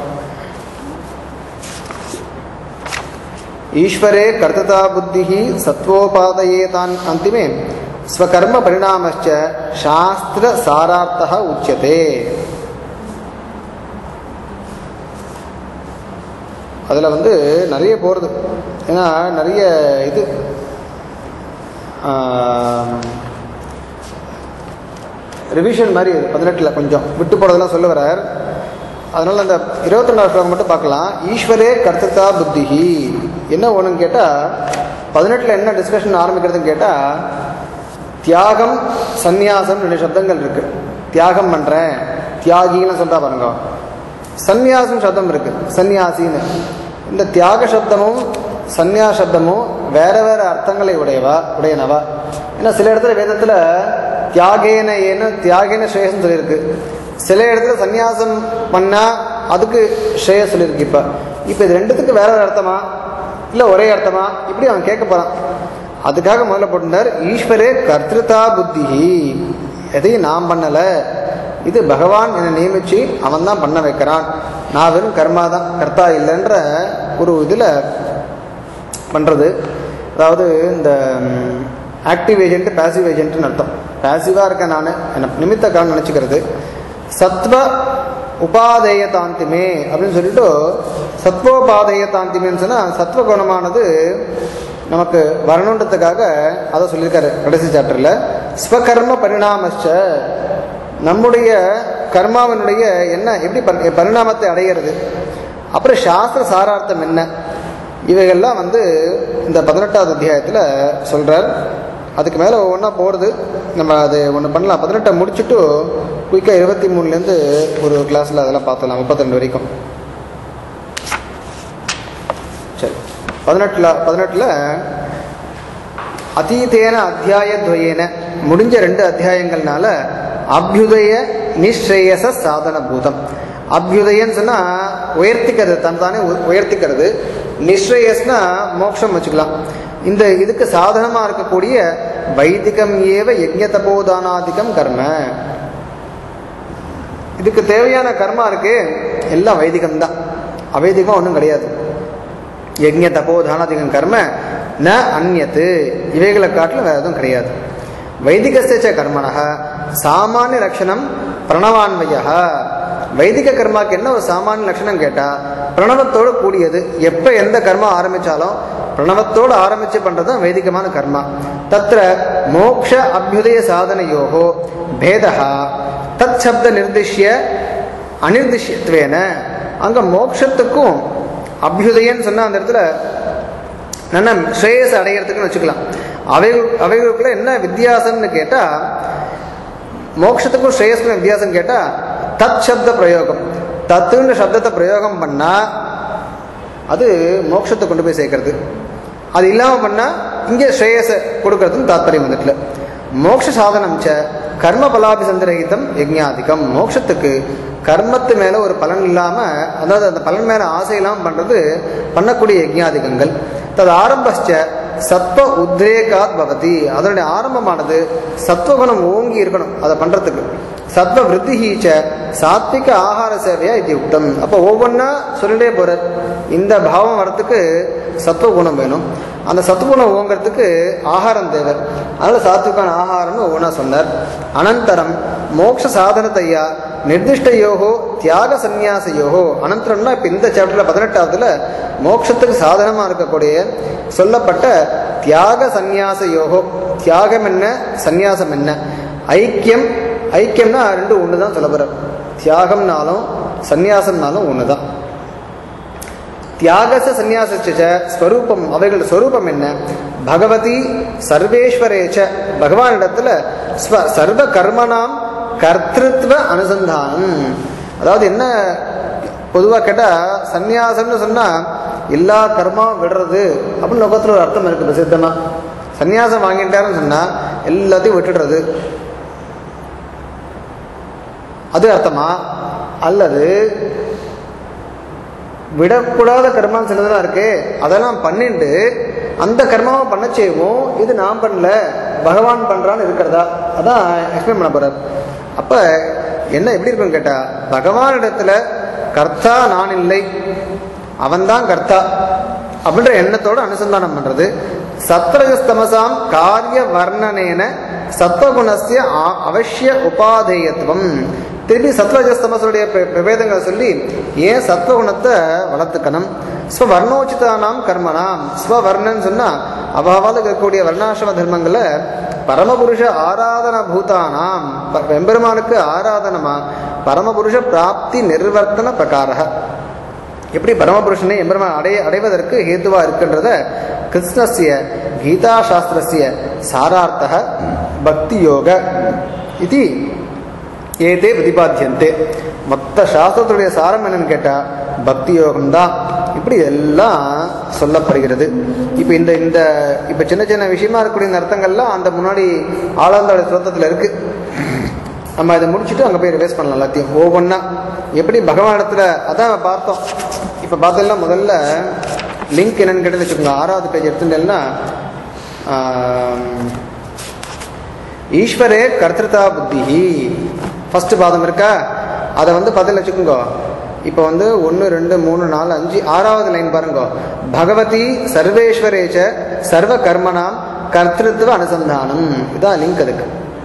ईश्वरे कर्तता बुद्धिः सत्वोपादये तान् अन्तिमे स्वकर्म परिणामश्च शास्त्रसारार्थः उच्यते அதில் வந்து நிறைய போகிறது ஏன்னா நிறைய இது ரிவிஷன் மாதிரி பதினெட்டில் கொஞ்சம் விட்டு போகிறதெல்லாம் சொல்ல வரார் அதனால் அந்த இருபத்தி ரெண்டாவது ஸ்லோகம் மட்டும் பார்க்கலாம் ஈஸ்வரே கர்த்ததா புத்திஹி என்ன ஒன்றுன்னு கேட்டால் பதினெட்டில் என்ன டிஸ்கஷன் ஆரம்பிக்கிறதுன்னு கேட்டால் தியாகம் சந்நியாசம் ரெண்டு சப்தங்கள் இருக்கு தியாகம் பண்ணுறேன் தியாகின்னு சொல்கிறா பாருங்க சந்நியாசம் சப்தம் இருக்கு சந்நியாசின்னு இந்த தியாக சப்தமும் சந்நியாச சப்தமும் வேற வேற அர்த்தங்களை உடையவா உடையனவா ஏன்னா சில இடத்துல வேதத்தில் தியாகேன ஏன்னு தியாகேன ஸ்ரேயஸ்ன்னு சொல்லியிருக்கு சில இடத்துல சந்நியாசம் பண்ணால் அதுக்கு ஸ்ரேய சொல்லியிருக்கு இப்போ இப்போ இது ரெண்டுத்துக்கு வேற வேற அர்த்தமா இல்லை ஒரே அர்த்தமா இப்படி அவன் கேட்க போகிறான் அதுக்காக முதல்ல போட்டிருந்தார் ஈஸ்வரே கர்த்திருதா புத்தி எதையும் நான் பண்ணலை இது பகவான் என்னை நியமிச்சு அவன் தான் பண்ண வைக்கிறான் நான் வெறும் கர்மா தான் கர்த்தா இல்லைன்ற ஒரு இதில் பண்ணுறது அதாவது இந்த ஆக்டிவ் ஏஜென்ட் பாசிவ் ஏஜென்ட்னு அர்த்தம் பாசிவாக இருக்கேன் நான் என்னை நிமித்த காரணம் நினச்சிக்கிறது சத்வ உபாதேய தாந்திமே அப்படின்னு சொல்லிட்டு சத்வோபாதேய தாந்திமேன்னு சொன்னால் சத்வ குணமானது நமக்கு வரணுன்றதுக்காக அதை சொல்லியிருக்காரு கடைசி சாப்டரில் ஸ்வகர்ம பரிணாமச்ச நம்முடைய கர்மாவினுடைய என்ன எப்படி பரி- பரிணாமத்தை அடைகிறது அப்புறம் சாஸ்திர சாரார்த்தம் என்ன இவைகள்லாம் வந்து இந்த பதினெட்டாவது அத்தியாயத்தில் சொல்கிறார் அதுக்கு மேலே ஒவ்வொன்றா போகிறது நம்ம அது ஒன்று பண்ணலாம் பதினெட்டை முடிச்சுட்டு குயிக்காக இருபத்தி மூணுலேருந்து ஒரு கிளாஸில் அதெல்லாம் பார்த்துலாம் முப்பத்திரெண்டு வரைக்கும் சரி பதினெட்டில் பதினெட்டில் அதீதேன அத்தியாயத்வயேன முடிஞ்ச ரெண்டு அத்தியாயங்கள்னால அபியுதய நிஸ்ரேயச சாதன பூதம் அபியுதயன்னு சொன்னால் உயர்த்திக்கிறது தன் தானே உ- உயர்த்திக்கிறது நிஸ்ரேயஸ்னா மோட்சம் வச்சுக்கலாம் இந்த இதுக்கு சாதனமாக இருக்கக்கூடிய வைதிகம் ஏவ யஜ்ஞ தபோதானாதிகம் கர்ம இதுக்கு தேவையான கர்மா இருக்கு எல்லாம் வைதிகம் தான் அவைதிகமாக ஒன்றும் கிடையாது யஜ்ஞ தபோதானாதிகம் கர்ம ந அந்நத்து இவைகளை காட்டிலும் வேறு எதுவும் கிடையாது வைதிகஸ்தேச்ச கர்மணः சாமானிய லட்சணம் பிரணவான்வய வைதிக கர்மாக்கு என்ன ஒரு சாமானிய லட்சணம் கேட்டால் பிரணவத்தோடு கூடியது எப்போ எந்த கர்மா ஆரம்பித்தாலும் பிரணவத்தோடு ஆரம்பித்து பண்ணுறது தான் வைதிகமான கர்மா தத்திர மோக்ஷ அபியுதய சாதனையோகோ பேதா தத் சப்த நிர்திஷ்ய அனிர்திஷ்யத்வேன அங்கே மோக்ஷத்துக்கும் அபியுதயன்னு சொன்னால் அந்த இடத்துல நல்ல ஸ்ரேயஸ் அடையிறதுக்குன்னு வச்சுக்கலாம் அவை அவைகளுக்குள்ள என்ன வித்தியாசம்னு கேட்டால் மோட்சத்துக்கும் ஸ்ரேயஸ்க்கும் வித்தியாசம் கேட்டால் தத் சப்த பிரயோகம் தத்துன்னு சப்தத்தை பிரயோகம் பண்ணால் அது மோட்சத்தை கொண்டு போய் சேர்க்கறது அது இல்லாமல் பண்ணால் இங்கே ஸ்ரேயஸை கொடுக்கறதுன்னு தாத்பரியம் வந்துட்டுல மோட்ச சாதனம் ச கர்ம பலாபி சந்திரகிதம் யஜ்ஞாதிகம் மோட்சத்துக்கு கர்மத்து மேலே ஒரு பலன் இல்லாமல் அதாவது அந்த பலன் மேலே ஆசை இல்லாமல் பண்ணுறது பண்ணக்கூடிய யஜ்ஞாதிகங்கள் தது ஆரம்பச்ச சத்வ உத்ரேகாத் பவதி அதனுடைய ஆரம்பமானது சத்வகுணம் ஓங்கி இருக்கணும் அதை பண்ணுறதுக்கு சத்வ விருத்திஹீச்ச சாத்விக ஆகார சேவையா இது யுக்தம் அப்போ ஒவ்வொன்றா சொல்லிட்டே போகிறார் இந்த பாவம் வரத்துக்கு சத்துவகுணம் வேணும் அந்த சத்துவகுணம் ஓங்கிறதுக்கு ஆகாரம் தேவை அதனால் சாத்விகான ஆகாரம்னு ஒவ்வொன்றா சொன்னார் அனந்தரம் மோட்ச சாதனத்தையா நிர்திஷ்டயோகோ தியாக சந்நியாசயோகோ அனந்தரம்னா இப்போ இந்த சாப்டரில் பதினெட்டாவதுல மோட்சத்துக்கு சாதனமாக இருக்கக்கூடிய சொல்லப்பட்ட தியாக சந்நியாச யோகோ தியாகம் என்ன சந்நியாசம் என்ன ஐக்கியம் ஐக்கியம்னா ரெண்டு ஒன்று தான் சொல்ல போகிறார் தியாகம்னாலும் சந்நியாசம்னாலும் ஒன்று தான் தியாகச சந்நியாசச்ச ஸ்வரூபம் அவைகள் ஸ்வரூபம் என்ன பகவதி சர்வேஸ்வரேச்ச பகவானிடத்துல ஸ்வ சர்வ கர்மனாம் கர்த்திருத்வ அனுசந்தானம் அதாவது என்ன பொதுவாக கேட்டால் சந்நியாசம்னு சொன்னால் எல்லா கர்மாவும் விடுறது அப்படின்னு லோகத்தில் ஒரு அர்த்தம் இருக்குது பிரசித்தமாக சந்நியாசம் வாங்கிட்டாருன்னு சொன்னால் எல்லாத்தையும் விட்டுடுறது அது அர்த்தமா அல்லது விடக்கூடாத கர்மா சிலதெல்லாம் இருக்கு அதெல்லாம் பண்ணிட்டு அந்த கர்மாவை பண்ண செய்வோம் இது நான் பண்ணல பகவான் பண்றான்னு இருக்கிறதா அதான் எக்ஸ்பிளைன் பண்ண போறார் அப்ப என்ன எப்படி இருக்குன்னு கேட்டா பகவானிடத்துல கர்த்தா நான் இல்லை அவன்தான் கர்த்தா அப்படின்ற எண்ணத்தோட அனுசந்தானம் பண்றது சத்ரஜஸ்தமசாம் காரிய வர்ணனேன சத்வகுணஸ்ய ஆ- அவசிய உபாதேயத்துவம் திருப்பி சத்வஜஸ்தமசுடைய விவேதங்களை சொல்லி ஏன் சத்வகுணத்தை வளர்த்துக்கணும் ஸ்வவர்ணோச்சிதானாம் கர்மனாம் ஸ்வவர்ணன்னு சொன்னா அவாவால் இருக்கக்கூடிய வர்ணாசிரம தர்மங்களை பரமபுருஷ ஆராதன பூதானாம் ப- எம்பெருமானுக்கு ஆராதனமா பரமபுருஷ பிராப்தி நிர்வர்த்தன பிரகாரக எப்படி பரமபுருஷனை எம்பெருமான் அடைய அடைவதற்கு ஹேத்துவா இருக்கின்றத கிருஷ்ணஸ்ய கீதா சாஸ்திரஸ்ய சாரார்த்தக பக்தி யோக இது ஏதே பிரதிபாத்தியந்தே மொத்த சாஸ்திரத்துடைய சாரம் என்னன்னு கேட்டால் பக்தி யோகம்தான் இப்படி எல்லாம் சொல்லப்படுகிறது இப்போ இந்த இந்த இப்போ சின்ன சின்ன விஷயமா இருக்கக்கூடிய இந்த அர்த்தங்கள்லாம் அந்த முன்னாடி ஆளாந்தோட ஸ்ரோத்தத்தில் இருக்கு நம்ம இதை முடிச்சுட்டு அங்கே போய் ரிவைஸ் பண்ணலாம் எல்லாத்தையும் ஒவ்வொன்றா எப்படி பகவானிடத்தில் அதான் பார்த்தோம் இப்போ பார்த்தோம்னா முதல்ல லிங்க் என்னன்னு கேட்டு வச்சுக்கோங்க ஆறாவது பேஜ் எடுத்துட்டேன்னா ஈஸ்வரே கர்த்திருதா புத்தி ஃபர்ஸ்ட் பாதம் இருக்கா அதை வந்து பதில் வச்சுக்கோங்க இப்போ வந்து ஒன்று ரெண்டு மூணு நாலு அஞ்சு ஆறாவது லைன் பாருங்க பகவதி சர்வேஸ்வரேச்ச சர்வ கர்மனாம் கர்த்திருத்துவ அனுசந்தானம் இதான் லிங்க் அதுக்கு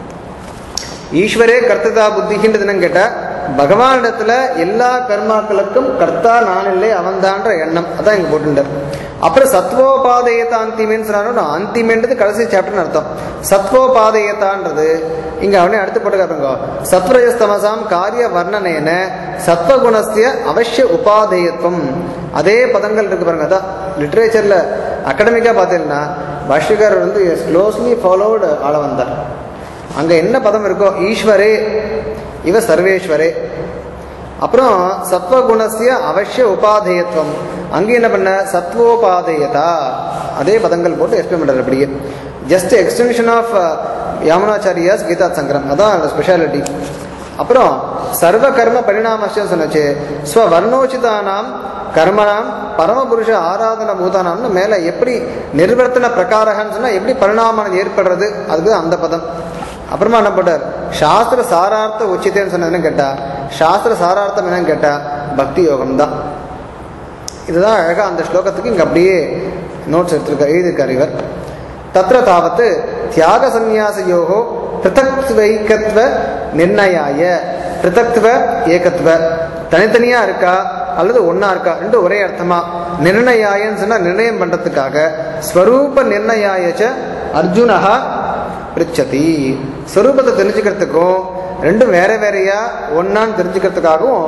ஈஸ்வரே கர்த்ததா புத்திகின்றது என்னன்னு கேட்டா பகவானிடத்துல எல்லா கர்மாக்களுக்கும் கர்த்தா நான் இல்லை அவன்தான்ற எண்ணம் அதான் இங்க போட்டுட்டார் அப்புறம் சத்வோபாதயத்தா அந்திமேன்னு சொன்னாலும் அந்திமேன்றது கடைசி சாப்டர்னு அர்த்தம் சத்வோபாதயத்தான்றது இங்க அவனே அடுத்து போட்டு காட்டுங்க சத்வரஜஸ்தமசாம் காரிய வர்ணனேன சத்வகுணஸ்திய அவசிய உபாதேயத்துவம் அதே பதங்கள் இருக்கு பாருங்க அதான் லிட்ரேச்சர்ல அகடமிக்கா பார்த்தீங்கன்னா பாஷ்யகர் வந்து க்ளோஸ்லி ஃபாலோடு ஆள வந்தார் அங்க என்ன பதம் இருக்கோ ஈஸ்வரே இவ சர்வேஸ்வரே அப்புறம் சத்வகுணசிய அவசிய உபாதேயத்துவம் அங்கே என்ன பண்ண சத்வோபாதேயதா அதே பதங்கள் போட்டு எக்ஸ்பிளைன் பண்றாரு அப்படியே just extension of Yamunacharya's Gita Sangraham அதான் ஸ்பெஷாலிட்டி அப்புறம் சர்வ கர்ம பரிணாமஸ்யம் சொன்னச்சு ஸ்வவர்ணோச்சிதானாம் கர்மனாம் பரமபுருஷ ஆராதன பூதானாம்னு மேல எப்படி நிர்வர்த்தன பிரகாரகன்னு சொன்னா எப்படி பரிணாமம் ஏற்படுறது அதுக்கு அந்த பதம் அப்புறமா என்ன போட்டார் சாஸ்திர சாரார்த்த உச்சித்தேன்னு சொன்னதுன்னு கேட்டா சாஸ்திர சாரார்த்தம் என்னன்னு கேட்டா பக்தி யோகம் தான் இதுதான் அழகா அந்த ஸ்லோகத்துக்கு இங்க அப்படியே நோட்ஸ் எடுத்திருக்கார் எழுதியிருக்கார் இவர் தத்ர தாவத்து தியாக சந்நியாசயோகோ பிருத்தக்வைக்கத்வ நிர்ணயாய பிருத்தக்துவ ஏகத்துவ தனித்தனியா இருக்கா அல்லது ஒன்னா இருக்கா ரெண்டு ஒரே அர்த்தமா நிர்ணயாயன்னு சொன்னா நிர்ணயம் பண்றதுக்காக ஸ்வரூப நிர்ணயாயச்ச அர்ஜுனஹா பிரிச்சதி ஸ்வரூபத்தை தெரிஞ்சுக்கிறதுக்கும் ரெண்டும் வேற வேறையா ஒன்னான்னு தெரிஞ்சுக்கிறதுக்காகவும்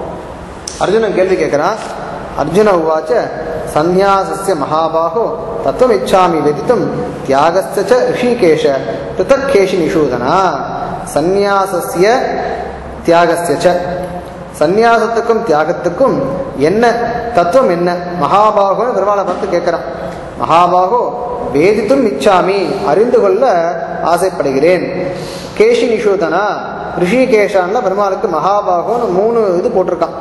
அர்ஜுனன் கேள்வி கேட்கிறான் அர்ஜுன உவாச்ச சந்நியாசஸ்ய மகாபாகோ தத்துவம் இச்சாமி வெதித்தும் தியாகஸ்ய ச ரிஷிகேஷ பிருத்தக்கேஷி நிஷூதனா சந்நியாசஸ்ய தியாகஸ்ய ச சந்நியாசத்துக்கும் தியாகத்துக்கும் என்ன தத்துவம் என்ன மகாபாகோன்னு பெருமாளை பார்த்து கேட்கிறான் மகாபாகோ வேதித்தும் இச்சாமி அறிந்து கொள்ள ஆசைப்படுகிறேன் கேஷி நிஷூதனா ரிஷிகேஷான்ல பெருமாளுக்கு மகாபாகோன்னு மூணு இது போட்டிருக்கான்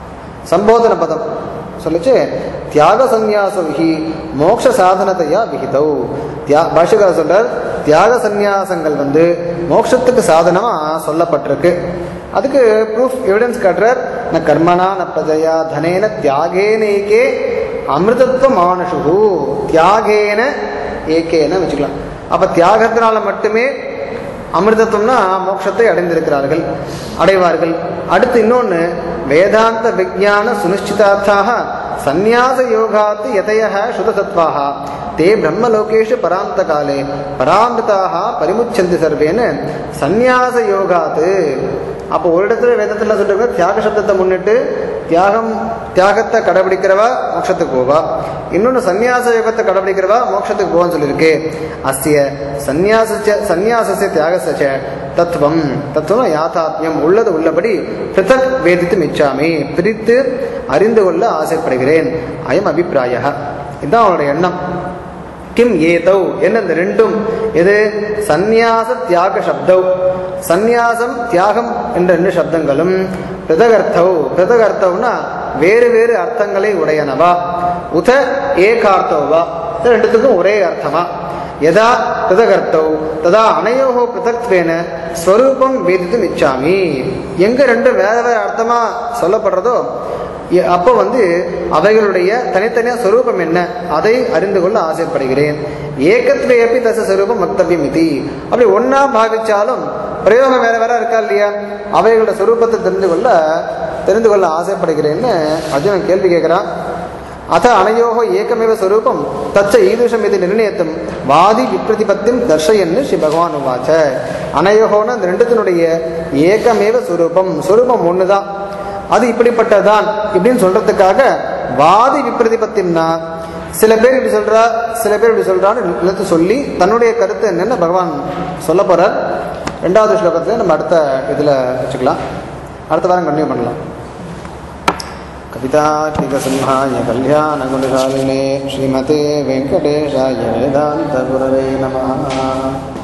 சம்போதன பதம் சொல்லிச்சு தியாக சந்நியாச விகி மோட்ச சாதனத்தையா விகிதௌ தியா பாஷகர் சொல்றார் தியாக சந்நியாசங்கள் வந்து மோட்சத்துக்கு சாதனமா சொல்லப்பட்டிருக்கு அதுக்கு ப்ரூஃப் எவிடன்ஸ் காட்டுறார் ந கர்மனா ந பிரஜயா தனேன தியாகேனேகே அமிர்தத்துவ மானுஷு தியாகேன ஏகேன வச்சுக்கலாம் அப்ப தியாகத்தினால மட்டுமே அமிர்தத்துவம்னா மோட்சத்தை அடைந்திருக்கிறார்கள் அடைவார்கள் அடுத்து இன்னொன்று வேதாந்த விஜான சுனிச்சிதார்த்தாக சந்நியாச யோகாத்து எதய சுதசத்வாக தே பிரம்மலோகேஷு பராந்த காலே பராமிருதாக பரிமுச்சந்தி சர்வேன்னு சந்நியாச யோகாத்து அப்போ ஒரு இடத்துல வேதத்தில் சொல்றாங்க தியாக சப்தத்தை முன்னிட்டு தியாகம் தியாகத்தை கடைபிடிக்கிறவா மோட்சத்துக்கு போவா இன்னொன்று சந்நியாச யோகத்தை கடைபிடிக்கிறவா மோட்சத்துக்கு போவான்னு சொல்லியிருக்கு அஸ்திய சந்நியாச சந்நியாசசிய தியாகசச்ச தத்துவம் தத்துவம் யாத்தாத்மியம் உள்ளது உள்ளபடி பிரிதக் வேதித்து மிச்சாமி பிரித்து அறிந்து கொள்ள ஆசைப்படுகிறேன் அயம் அபிப்பிராய இதுதான் அவனுடைய எண்ணம் கிம் ஏதௌ என்ன இந்த ரெண்டும் எது சந்நியாச தியாக சப்தௌ சந்நியாசம் தியாகம் என்ற ரெண்டு சப்தங்களும் பிரதகர்த்தௌ பிரதகர்த்தவ்னா வேறு வேறு அர்த்தங்களை உடையனவா உத ஏகார்த்தவா இது ரெண்டுத்துக்கும் ஒரே அர்த்தமா யதா பிரதகர்த்தௌ ததா அனையோகோ பிரதக்த்வேன ஸ்வரூபம் வேதித்தும் இச்சாமி எங்க ரெண்டும் வேற வேற அர்த்தமா சொல்லப்படுறதோ எ- அப்போ வந்து அவைகளுடைய தனித்தனியா ஸ்வரூபம் என்ன அதை அறிந்து கொள்ள ஆசைப்படுகிறேன் ஏகத்வே அப்படி தச ஸ்வரூபம் மக்தவியம் இது அப்படி ஒன்னா பாவிச்சாலும் பிரயோகம் வேற வேற இருக்கா இல்லையா அவைகளோட ஸ்வரூபத்தை தெரிந்து கொள்ள தெரிந்து கொள்ள ஆசைப்படுகிறேன்னு அர்ஜுனன் கேள்வி கேட்கிறான் அத அனையோகோ ஏகமேவ ஸ்வரூபம் தச்ச ஈதுஷம் இது நிர்ணயத்தும் வாதி விப்ரதிபத்தியும் தர்ஷயன்னு ஸ்ரீ பகவான் உவாச்ச அனையோகோன்னு அந்த ரெண்டுத்தினுடைய ஏகமேவ ஸ்வரூபம் ஸ்வரூபம் ஒண்ணுதான் அது இப்படிப்பட்டதான் இப்படின்னு சொல்றதுக்காக வாதி விப்ரதிபத்தியம்னா சில பேர் இப்படி சொல்றா சில பேர் இப்படி சொல்றான்னு நிலத்து சொல்லி தன்னுடைய கருத்து என்னன்னு பகவான் சொல்ல போறார் ரெண்டாவது ஸ்லோகத்துல நம்ம அடுத்த இதுல வச்சுக்கலாம் அடுத்த வாரம் கண்டினியூ பண்ணலாம் कवितात्मिकसिंहाय कल्याणगुणशालिने श्रीमते वेङ्कटेशाय वेदान्तगुरवे नमः